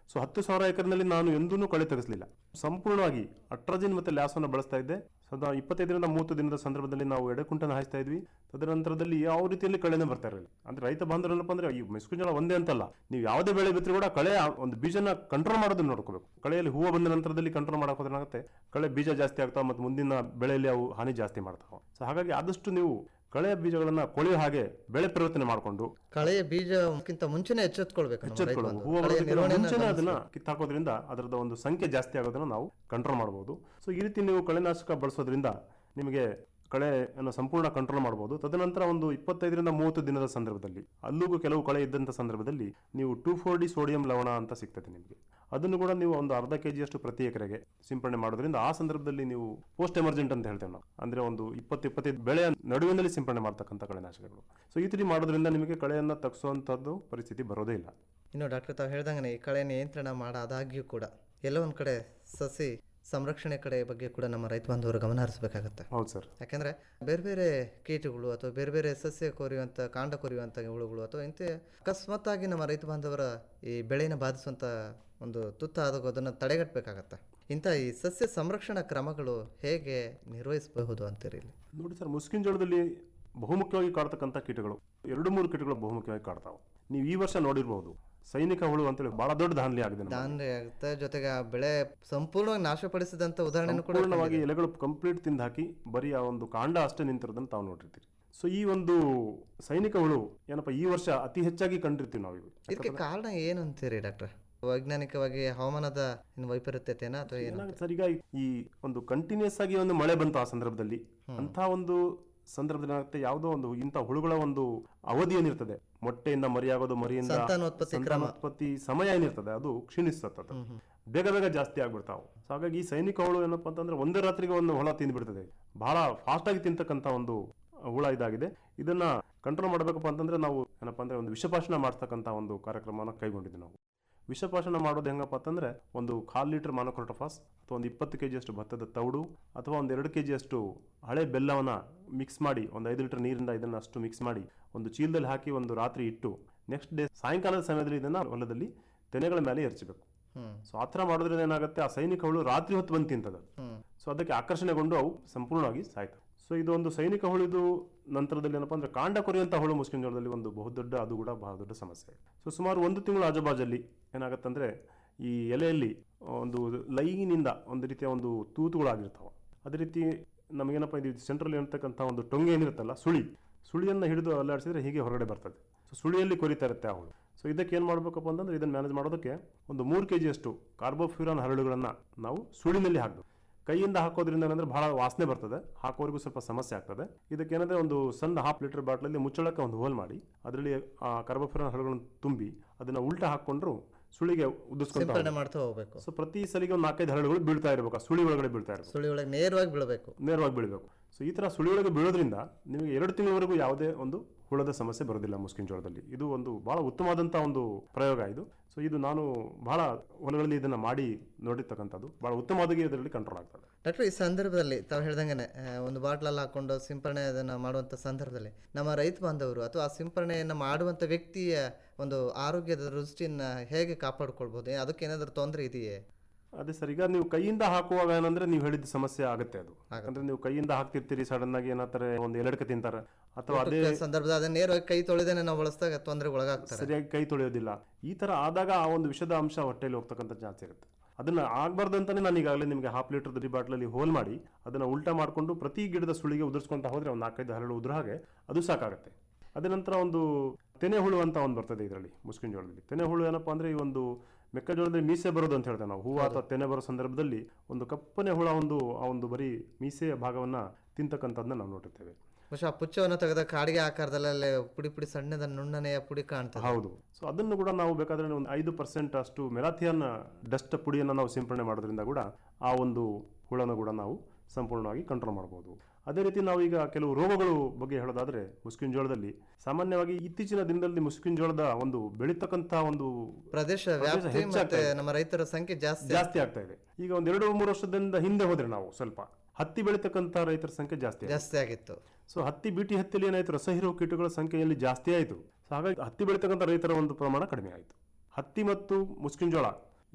S10: ಸೊ ಹತ್ತು ಸಾವಿರ ಎಕರೆನಲ್ಲಿ ನಾನು ಎಂದೂ ಕಳೆ ತೆಗೆಸಲಿಲ್ಲ ಸಂಪೂರ್ಣವಾಗಿ ಅಟ್ರಜಿನ್ ಮತ್ತೆ ಲ್ಯಾಸನ್ನು ಬಳಸ್ತಾ ಇದ್ದೆ ಸದಾ ಇಪ್ಪತ್ತೈದರಿಂದ ಮೂವತ್ತು ದಿನದ ಸಂದರ್ಭದಲ್ಲಿ ನಾವು ಎಡೆಕುಂಟನ ಹಾಯಿಸ್ತಾ ಇದ್ವಿ ತದನಂತರದಲ್ಲಿ ಯಾವ ರೀತಿಯಲ್ಲಿ ಕಳೆನೇ ಬರ್ತಾ ಇರಲಿಲ್ಲ ಅಂದ್ರೆ ರೈತ ಬಾಂಧವರು ಏನಪ್ಪ ಅಂದ್ರೆ ಈ ಮೆಸ್ಕುಂಜೋಳ ಒಂದೇ ಅಂತಲ್ಲ ನೀವು ಯಾವುದೇ ಬೆಳೆ ಬಿತ್ತರೂ ಕೂಡ ಕಳೆ ಆ ಒಂದು ಬೀಜನ ಕಂಟ್ರೋಲ್ ಮಾಡೋದನ್ನ ನೋಡ್ಕೋಬೇಕು ಕಳೆಯಲ್ಲಿ ಹೂವು ಬಂದ ನಂತರದಲ್ಲಿ ಕಂಟ್ರೋಲ್ ಮಾಡಕ್ ಹೋದ್ರೆ ಏನಾಗುತ್ತೆ ಕಳೆ ಬೀಜ ಜಾಸ್ತಿ ಆಗ್ತಾವ ಮತ್ತು ಮುಂದಿನ ಬೆಳೆಯಲ್ಲಿ ಅವು ಹಾನಿ ಜಾಸ್ತಿ ಮಾಡ್ತಾವ ಸೊ ಹಾಗಾಗಿ ಆದಷ್ಟು ನೀವು ಕಳೆಯ ಬೀಜಗಳನ್ನ ಕೊಳೆಯೋ ಹಾಗೆ ಬೆಳೆ ಪರಿವರ್ತನೆ ಮಾಡಿಕೊಂಡು
S5: ಕಳೆಯ ಬೀಜಕ್ಕಿಂತ ಮುಂಚೆನೆ ಎಚ್ಚೆತ್ಕೊಳ್ಬೇಕು ನಮ್ಮ ರೈತ
S10: ಎಚ್ಚೆತ್ಕೊಳ್ಳೋದು
S5: ಬಾಂಧವರು.
S10: ಹೂವು
S5: ಕಳೆಯ
S10: ಬರೋದಕ್ಕಿಂತ
S5: ನಿರ್ವಹಣೆಯನ್ನ
S10: ಮುಂಚೆನೇ ಅದನ್ನ
S5: ಗಮನಿಸ್ಬೇಕು.
S10: ಕಿತ್ತಾಕೋದ್ರಿಂದ ಅದರದ ಒಂದು ಸಂಖ್ಯೆ ಜಾಸ್ತಿ ಆಗೋದನ್ನ ನಾವು ಕಂಟ್ರೋಲ್ ಮಾಡಬಹುದು ಸೊ ಈ ರೀತಿ ನೀವು ಕಳೆನಾಶಕ ಬಳಸೋದ್ರಿಂದ ನಿಮಗೆ ಕಳೆಯನ್ನು ಸಂಪೂರ್ಣ ಕಂಟ್ರೋಲ್ ಮಾಡಬಹುದು ತದನಂತರ ಒಂದು ಇಪ್ಪತ್ತೈದರಿಂದ ಮೂವತ್ತು ದಿನದ ಸಂದರ್ಭದಲ್ಲಿ ಅಲ್ಲಿಗೂ ಕೆಲವು ಕಳೆ ಇದ್ದಂಥ ಸಂದರ್ಭದಲ್ಲಿ ನೀವು ಟೂ ಫೋರ್ ಡಿ ಸೋಡಿಯಂ ಲವಣ ಅಂತ ಸಿಗ್ತದೆ ನಿಮಗೆ ಅದನ್ನು ಕೂಡ ನೀವು ಒಂದು ಅರ್ಧ ಕೆ ಜಿಯಷ್ಟು ಪ್ರತಿ ಎಕರೆಗೆ ಸಿಂಪಡಣೆ ಮಾಡೋದ್ರಿಂದ ಆ ಸಂದರ್ಭದಲ್ಲಿ ನೀವು ಪೋಸ್ಟ್ ಎಮರ್ಜೆಂಟ್ ಅಂತ ಹೇಳ್ತೇವೆ ನಾವು ಅಂದ್ರೆ ಒಂದು ಇಪ್ಪತ್ತು ಇಪ್ಪತ್ತೈದು ಬೆಳೆಯ ನಡುವಿನಲ್ಲಿ ಸಿಂಪಡಣೆ ಮಾಡ್ತಕ್ಕಂಥ ಕಳೆನಾಶಕಗಳು ಸೊ ಈ ರೀತಿ ಮಾಡೋದ್ರಿಂದ ನಿಮಗೆ ಕಳೆಯನ್ನು ತಗ್ಸುವಂಥದ್ದು ಪರಿಸ್ಥಿತಿ ಬರೋದೇ ಇಲ್ಲ
S5: ಇನ್ನು ಡಾಕ್ಟರ್ ತಾವು ಹೇಳ್ದಂಗೆ ಈ ಕಳೆ ನಿಯಂತ್ರಣ ಮಾಡಾದಾಗ್ಯೂ ಕೂಡ ಎಲ್ಲೋ ಒಂದು ಕಡೆ ಸಸಿ ಸಂರಕ್ಷಣೆ ಕಡೆ ಬಗ್ಗೆ ಕೂಡ ನಮ್ಮ ರೈತ ಬಾಂಧವರು ಗಮನ ಹರಿಸಬೇಕಾಗತ್ತೆ
S10: ಹೌದು ಸರ್
S5: ಯಾಕೆಂದ್ರೆ ಬೇರೆ ಬೇರೆ ಕೀಟಗಳು ಅಥವಾ ಬೇರೆ ಬೇರೆ ಸಸ್ಯ ಕೊರಿಯುವಂಥ ಕಾಂಡ ಕೊರಿಯುವಂಥ ಹುಳುಗಳು ಅಥವಾ ಇಂಥ ಅಕಸ್ಮಾತ್ತಾಗಿ ನಮ್ಮ ರೈತ ಬಾಂಧವರ ಈ ಬೆಳೆನ ಬಾಧಿಸುವಂಥ ಒಂದು ತುತ್ತಾದಾಗ ಅದನ್ನು ತಡೆಗಟ್ಟಬೇಕಾಗತ್ತೆ ಇಂಥ ಈ ಸಸ್ಯ ಸಂರಕ್ಷಣಾ ಕ್ರಮಗಳು ಹೇಗೆ ನಿರ್ವಹಿಸಬಹುದು ಅಂತೀರಿ ಇಲ್ಲಿ
S10: ನೋಡಿ ಸರ್ ಮುಸ್ಕಿನ್ ಜೋಳದಲ್ಲಿ ಬಹುಮುಖ್ಯವಾಗಿ ಕಾಡ್ತಕ್ಕಂಥ ಕೀಟಗಳು ಎರಡು ಮೂರು ಕೀಟಗಳು ಬಹುಮುಖ್ಯವಾಗಿ ಕಾಡ್ತಾವೆ ನೀವು ಈ ವರ್ಷ ನೋಡಿರ್ಬೋದು ಸೈನಿಕ ಹುಳು ಅಂತೇಳಿ ಬಹಳ ದೊಡ್ಡ ದಾನ್ಲಿ ಆಗಿದೆ ನಮ್ಮ
S5: ದಾನ್ರೆ ಆಗುತ್ತೆ ಜೊತೆಗೆ ಆ ಬೆಳೆ ಸಂಪೂರ್ಣವಾಗಿ ನಾಶಪಡಿಸಿದಂಥ ಉದಾಹರಣೆನೂ ಕೂಡ
S10: ಸಂಪೂರ್ಣವಾಗಿ
S5: ಕಂಡಿದೆ.
S10: ಎಲೆಗಳು ಕಂಪ್ಲೀಟ್ ತಿಂದು ಹಾಕಿ ಬರೀ ಆ ಒಂದು ಕಾಂಡ ಅಷ್ಟೇ ನಿಂತಿರೋದನ್ನ ತಾವು ನೋಡಿರ್ತೀರಿ ಸೊ ಈ ಒಂದು ಸೈನಿಕ ಹುಳು ಏನಪ್ಪ ಈ ವರ್ಷ ಅತಿ ಹೆಚ್ಚಾಗಿ ಕಂಡಿರ್ತೀವಿ ನಾವು ಇವು
S5: ಇದಕ್ಕೆ ಕಾರಣ ಏನು ಅಂತೀರಿ ಡಾಕ್ಟರ್ ವೈಜ್ಞಾನಿಕವಾಗಿ ಹವಾಮಾನದ ಏನು ವೈಪರೀತ್ಯತೆನಾ ಅಥವಾ ಏನು
S10: ಏನಾಗುತ್ತೆ ಸರ್ ಈಗ ಈ ಒಂದು ಕಂಟಿನ್ಯೂಸ್ ಆಗಿ ಒಂದು ಮಳೆ ಬಂತು ಆ ಸಂದರ್ಭದಲ್ಲಿ ಅಂತ ಒಂದು ಸಂದರ್ಭದಲ್ಲಿ ಏನಾಗುತ್ತೆ ಯಾವುದೋ ಒಂದು ಇಂಥ ಹುಳುಗಳ ಒಂದು ಅವಧಿ ಏನಿರ್ತದೆ ಮೊಟ್ಟೆಯಿಂದ ಮರಿಯಾಗೋದು ಮರಿಯಿಂದ
S5: ಸಂತಾನೋತ್ಪತ್ತಿ ಕ್ರಮ.
S10: ಸಂತಾನೋತ್ಪತ್ತಿ ಸಮಯ ಏನಿರ್ತದೆ ಅದು ಕ್ಷೀಣಿಸ್ತದೆ ಬೇಗ ಬೇಗ ಜಾಸ್ತಿ ಆಗ್ಬಿಡ್ತಾವು ಸೊ ಹಾಗಾಗಿ ಈ ಸೈನಿಕ ಹುಳು ಏನಪ್ಪಾ ಅಂತಂದ್ರೆ ಒಂದೇ ರಾತ್ರಿಗೆ ಒಂದು ಹುಳ ತಿಂದ್ಬಿಡ್ತದೆ ಬಹಳ ಫಾಸ್ಟ್ ಆಗಿ ತಿಂತಕ್ಕಂತ ಒಂದು ಹುಳ ಇದಾಗಿದೆ ಇದನ್ನ ಕಂಟ್ರೋಲ್ ಮಾಡಬೇಕಪ್ಪ ಅಂತಂದ್ರೆ ನಾವು ಏನಪ್ಪಾ ಅಂದ್ರೆ ಒಂದು ವಿಷಪಾಶನ ಮಾಡ್ತಕ್ಕಂತ ಒಂದು ಕಾರ್ಯಕ್ರಮನ ಕೈಗೊಂಡಿದ್ವಿ ನಾವು ವಿಷಪಾಶನ ಮಾಡೋದು ಹೆಂಗಪ್ಪ ಅಂತಂದ್ರೆ ಒಂದು ಕಾಲ್ ಲೀಟರ್ ಮಾನೋಕ್ರೋಟೋಫಾಸ್ ಅಥವಾ ಒಂದು ಇಪ್ಪತ್ತು ಕೆ ಅಷ್ಟು ಭತ್ತದ ತೌಡು ಅಥವಾ ಒಂದು ಎರಡು ಕೆ ಅಷ್ಟು ಹಳೆ ಬೆಲ್ಲವನ್ನ ಮಿಕ್ಸ್ ಮಾಡಿ ಒಂದು ಐದು ಲೀಟರ್ ನೀರಿಂದ ಇದನ್ನ ಅಷ್ಟು ಮಿಕ್ಸ್ ಮಾಡಿ ಒಂದು ಚೀಲದಲ್ಲಿ ಹಾಕಿ ಒಂದು ರಾತ್ರಿ ಇಟ್ಟು ನೆಕ್ಸ್ಟ್ ಡೇ ಸಾಯಂಕಾಲದ ಸಮಯದಲ್ಲಿ ಇದನ್ನ ಹೊಲದಲ್ಲಿ ತೆನೆಗಳ ಮೇಲೆ ಎರಚಬೇಕು
S5: ಹ್ಮ್.
S10: ಸೊ ಆ ಥರ ಮಾಡೋದ್ರಿಂದ ಏನಾಗುತ್ತೆ ಆ ಸೈನಿಕ ಹುಳು ರಾತ್ರಿ ಹೊತ್ತು ಬಂದು ತಿಂತದ
S5: ಹ್ಮ್.
S10: ಸೊ ಅದಕ್ಕೆ ಆಕರ್ಷಣೆಗೊಂಡು ಅವು ಸಂಪೂರ್ಣವಾಗಿ ಸಾಯ್ತವೆ ಸೊ ಇದು ಒಂದು ಸೈನಿಕ ಹುಳಿದು ನಂತರದಲ್ಲಿ ಏನಪ್ಪಾ ಅಂದ್ರೆ ಕಾಂಡ ಕೊರೆಯುವಂಥ ಹುಳು ಮುಸ್ಕಿನ ಜೋಳದಲ್ಲಿ ಒಂದು ಬಹುದೊಡ್ಡ ಅದು ಕೂಡ ಬಹಳ ದೊಡ್ಡ ಸಮಸ್ಯೆ ಸೊ ಸುಮಾರು ಒಂದು ತಿಂಗಳು ಆಜುಬಾಜಲ್ಲಿ ಏನಾಗತ್ತಂದ್ರೆ ಈ ಎಲೆಯಲ್ಲಿ ಒಂದು ಲೈನಿಂದ ಒಂದು ರೀತಿಯ ಒಂದು ತೂತುಗಳಾಗಿರ್ತಾವ ಅದೇ ರೀತಿ ನಮಗೇನಪ್ಪ ಇದು ಸೆಂಟ್ರಲ್ ಇರ್ತಕ್ಕಂಥ ಒಂದು ಟೊಂಗೆ ಏನಿರುತ್ತಲ್ಲ ಸುಳಿ ಸುಳಿಯನ್ನು ಹಿಡಿದು ಅಲ್ಲಾಡಿಸಿದ್ರೆ ಹೀಗೆ ಹೊರಗಡೆ ಬರ್ತದೆ ಸೊ ಸುಳಿಯಲ್ಲಿ ಕೊರಿತಾ ಇರುತ್ತೆ ಆ ಹುಳು ಸೊ ಇದಕ್ಕೆ ಏನು ಮಾಡಬೇಕಪ್ಪ ಅಂತಂದ್ರೆ ಇದನ್ನು ಮ್ಯಾನೇಜ್ ಮಾಡೋದಕ್ಕೆ ಒಂದು ಮೂರು ಕೆ ಜಿಯಷ್ಟು ಕಾರ್ಬೋಫ್ಯೂರಾನ್ ಹರಳುಗಳನ್ನು ನಾವು ಸುಳಿನಲ್ಲಿ ಹಾಕಬೇಕು ಕೈಯಿಂದ ಹಾಕೋದ್ರಿಂದ ಏನಂದ್ರೆ ಬಹಳ ವಾಸನೆ ಬರ್ತದೆ ಹಾಕೋರಿಗೂ ಸ್ವಲ್ಪ ಸಮಸ್ಯೆ ಆಗ್ತದೆ ಇದಕ್ಕೆ ಏನಂದ್ರೆ ಒಂದು ಸಣ್ಣ ಹಾಫ್ ಲೀಟರ್ ಬಾಟ್ಲಲ್ಲಿ ಮುಚ್ಚಳಕ್ಕೆ ಒಂದು ಹೋಲ್ ಮಾಡಿ ಅದರಲ್ಲಿ ಆ ಕಾರ್ಬೋಫ್ಯೂರಾನ್ ಹರಳುಗಳನ್ನು ತುಂಬಿ ಅದನ್ನ ಉಲ್ಟಾ ಹಾಕೊಂಡ್ರು ಸುಳಿಗೆ ಉದಿಸ್ಕೊಂತ
S5: ಸಿಂಪಡಣೆ ಮಾಡ್ತಾ ಹೋಗ್ಬೇಕು
S10: ಸೊ ಪ್ರತಿ ಸಲಿಗೆ ಒಂದು ನಾಲ್ಕೈದು ಹರಳುಗಳು ಬೀಳ್ತಾ ಇರಬೇಕು ಆ ಸುಳಿ ಒಳಗಡೆ ಬೀಳ್ತಾ ಇರಬೇಕು
S5: ಸುಳಿ ಒಳಗೆ ನೇರವಾಗಿ ಬೀಳಬೇಕು
S10: ನೇರವಾಗಿ ಬೀಳಬೇಕು ಸೊ ಈ ತರ ಸುಳಿ ಒಳಗೆ ಬೀಳೋದ್ರಿಂದ ನಿಮಗೆ ಎರಡು ತಿಂಗಳವರೆಗೂ ಯಾವುದೇ ಒಂದು ಹುಳದ ಸಮಸ್ಯೆ ಬರೋದಿಲ್ಲ ಮುಸ್ಕಿನ ಜೋಳದಲ್ಲಿ ಇದು ಒಂದು ಬಹಳ ಉತ್ತಮವಾದಂಥ ಒಂದು ಪ್ರಯೋಗ ಇದು ಸೊ ಇದು ನಾನು ಬಹಳ ಹೊಲಗಳಲ್ಲಿ ಇದನ್ನ ಮಾಡಿ ನೋಡಿರ್ತಕ್ಕಂಥದ್ದು ಬಹಳ ಉತ್ತಮವಾಗಿ ಇದರಲ್ಲಿ ಕಂಟ್ರೋಲ್ ಆಗ್ತದೆ
S5: ಡಾಕ್ಟರ್ ಈ ಸಂದರ್ಭದಲ್ಲಿ ತಾವು ಹೇಳ್ದಂಗೆ ಒಂದು ಬಾಟ್ಲಲ್ಲಿ ಹಾಕೊಂಡು ಸಿಂಪರಣೆ ಅದನ್ನು ಮಾಡುವಂಥ ಸಂದರ್ಭದಲ್ಲಿ ನಮ್ಮ ರೈತ ಬಾಂಧವರು ಅಥವಾ ಆ ಸಿಂಪರಣೆಯನ್ನು ಮಾಡುವಂಥ ವ್ಯಕ್ತಿಯ ಒಂದು ಆರೋಗ್ಯದ ದೃಷ್ಟಿಯನ್ನು ಹೇಗೆ ಕಾಪಾಡ್ಕೊಳ್ಬೋದು ಏ- ಅದಕ್ಕೆ ಏನಾದರೂ ತೊಂದರೆ ಇದೆಯೇ
S10: ಅದೇ ಸರ್ ಈಗ ನೀವು ಕೈಯಿಂದ ಹಾಕುವಾಗ ಏನಂದ್ರೆ ನೀವು ಹೇಳಿದ ಸಮಸ್ಯೆ ಆಗುತ್ತೆ ಅದು ಯಾಕಂದ್ರೆ ನೀವು ಕೈಯಿಂದ ಹಾಕ್ತಿರ್ತೀರಿ ಸಡನ್ ಆಗಿ ಏನಾಗ್ತಾರೆ ಒಂದು ಎಲಡ್ಕೆ ತಿಂತಾರೆ ಅಥವಾ ಅದೇ
S5: ಊಟಕ್ಕೆ ಸಂದರ್ಭದಲ್ಲಿ ಅದನ್ನ ನೇರವಾಗಿ ಕೈ ತೊಳೆದೇನೆ ನಾವು ಬಳಸಿದಾಗ ತೊಂದರೆಗೆ ಒಳಗಾಗ್ತಾರೆ
S10: ಸರಿಯಾಗಿ ಕೈ ತೊಳೆಯೋದಿಲ್ಲ ಈ ತರ ಆದಾಗ ಆ ಒಂದು ವಿಷದ ಅಂಶ ಹೊಟ್ಟೆಯಲ್ಲಿ ಹೋಗ್ತಕ್ಕಂಥ ಚಾನ್ಸ್ ಇರುತ್ತೆ ಅದನ್ನ ಆಗ್ಬಾರ್ದು ಅಂತಾನೆ ನಾನು ಈಗಾಗಲೇ ನಿಮಗೆ ಹಾಫ್ ಲೀಟರ್ ದಿ ಬಾಟ್ಲಲ್ಲಿ ಹೋಲ್ ಮಾಡಿ ಅದನ್ನ ಉಲ್ಟಾ ಮಾಡಿಕೊಂಡು ಪ್ರತಿ ಗಿಡದ ಸುಳಿಗೆ ಉದುರಿಸ್ಕೊಂತ ಹೋದ್ರೆ ಒಂದು ನಾಲ್ಕೈದು ಹರಳು ಉದ್ರ ಹಾಗೆ ಅದು ಸಾಕಾಗುತ್ತೆ ಅದ ನಂತರ ಒಂದು ತೆನೆ ಹುಳು ಅಂತ ಒಂದು ಬರ್ತದೆ ಇದರಲ್ಲಿ ಮುಸ್ಕಿನ ಜೋಳದಲ್ಲಿ ತೆನೆ ಹುಳು ಏನಪ್ಪಾ ಅಂದ್ರೆ ಈ ಒಂದು ಮೆಕ್ಕೆಜೋಳದಲ್ಲಿ ಮೀಸೆ ಬರೋದು ಅಂತ ಹೇಳ್ತೇವೆ ನಾವು ಹೂವು ಅಥವಾ ತೆನೆ ಬರೋ ಸಂದರ್ಭದಲ್ಲಿ ಒಂದು ಕಪ್ಪನೆ ಹುಳ ಒಂದು ಆ ಒಂದು ಬರೀ ಮೀಸೆಯ ಭಾಗವನ್ನ ತಿಂತಕ್ಕಂಥದ್ದನ್ನ ನಾವು ನೋಡಿರ್ತೇವೆ
S5: ಬಹುಶಃ ಆ ಪುಚ್ಚವನ್ನು ತೆಗೆದ ಕಾಡಿಗೆ ಆಕಾರದಲ್ಲಿ ಅಲ್ಲೇ ಪುಡಿ ಪುಡಿ ಸಣ್ಣದ ನುಣ್ಣನೆಯ ಪುಡಿ ಕಾಣ್ತದೆ
S10: ಹೌದು ಸೊ ಅದನ್ನು ಕೂಡ ನಾವು ಬೇಕಾದ್ರೆ ಒಂದು ಐದು ಪರ್ಸೆಂಟ್ ಅಷ್ಟು ಮೆಲಾಥಿಯನ್ ಡಸ್ಟ್ ಪುಡಿಯನ್ನು ನಾವು ಸಿಂಪಡಣೆ ಮಾಡೋದ್ರಿಂದ ಕೂಡ ಆ ಒಂದು ಹುಳನ ಕೂಡ ನಾವು ಸಂಪೂರ್ಣವಾಗಿ ಕಂಟ್ರೋಲ್ ಮಾಡಬಹುದು ಅದೇ ರೀತಿ ನಾವು ಈಗ ಕೆಲವು ರೋಗಗಳು ಬಗ್ಗೆ ಹೇಳೋದಾದ್ರೆ ಮುಸ್ಕಿನ್ ಜೋಳದಲ್ಲಿ ಸಾಮಾನ್ಯವಾಗಿ ಇತ್ತೀಚಿನ ದಿನದಲ್ಲಿ ಮುಸ್ಕಿನ್ ಜೋಳದ ಒಂದು ಬೆಳೀತಕ್ಕಂತ ಒಂದು
S5: ಪ್ರದೇಶ ವ್ಯಾಪ್ತಿ
S10: ಹೆಚ್ಚಾಗ್ತಾ
S5: ಮತ್ತೆ
S10: ಇದೆ.
S5: ನಮ್ಮ ರೈತರ ಸಂಖ್ಯೆ ಜಾಸ್ತಿ
S10: ಜಾಸ್ತಿ ಆಗ್ತಾ ಇದೆ ಈಗ ಒಂದ್ ಎರಡು ಮೂರು ವರ್ಷದಿಂದ ಹಿಂದೆ ಹೋದ್ರೆ ನಾವು ಸ್ವಲ್ಪ ಹತ್ತಿ ಬೆಳೀತಕ್ಕಂತ ರೈತರ ಸಂಖ್ಯೆ ಜಾಸ್ತಿ ಆಗಿದೆ.
S5: ಜಾಸ್ತಿ ಆಗಿತ್ತು
S10: ಸೊ ಹತ್ತಿ ಬೀಟಿ ಹತ್ತಿಯಲ್ಲಿ ಏನಾಯ್ತು ರಸಹೀರೋ ಕೀಟಗಳ ಸಂಖ್ಯೆಯಲ್ಲಿ ಜಾಸ್ತಿ ಆಯಿತು ಸೊ ಹಾಗಾಗಿ ಹತ್ತಿ ಬೆಳೀತಕ್ಕಂಥ ರೈತರ ಒಂದು ಪ್ರಮಾಣ ಕಡಿಮೆ ಆಯಿತು ಹತ್ತಿ ಮತ್ತು ಮುಸ್ಕಿನ ಜೋಳ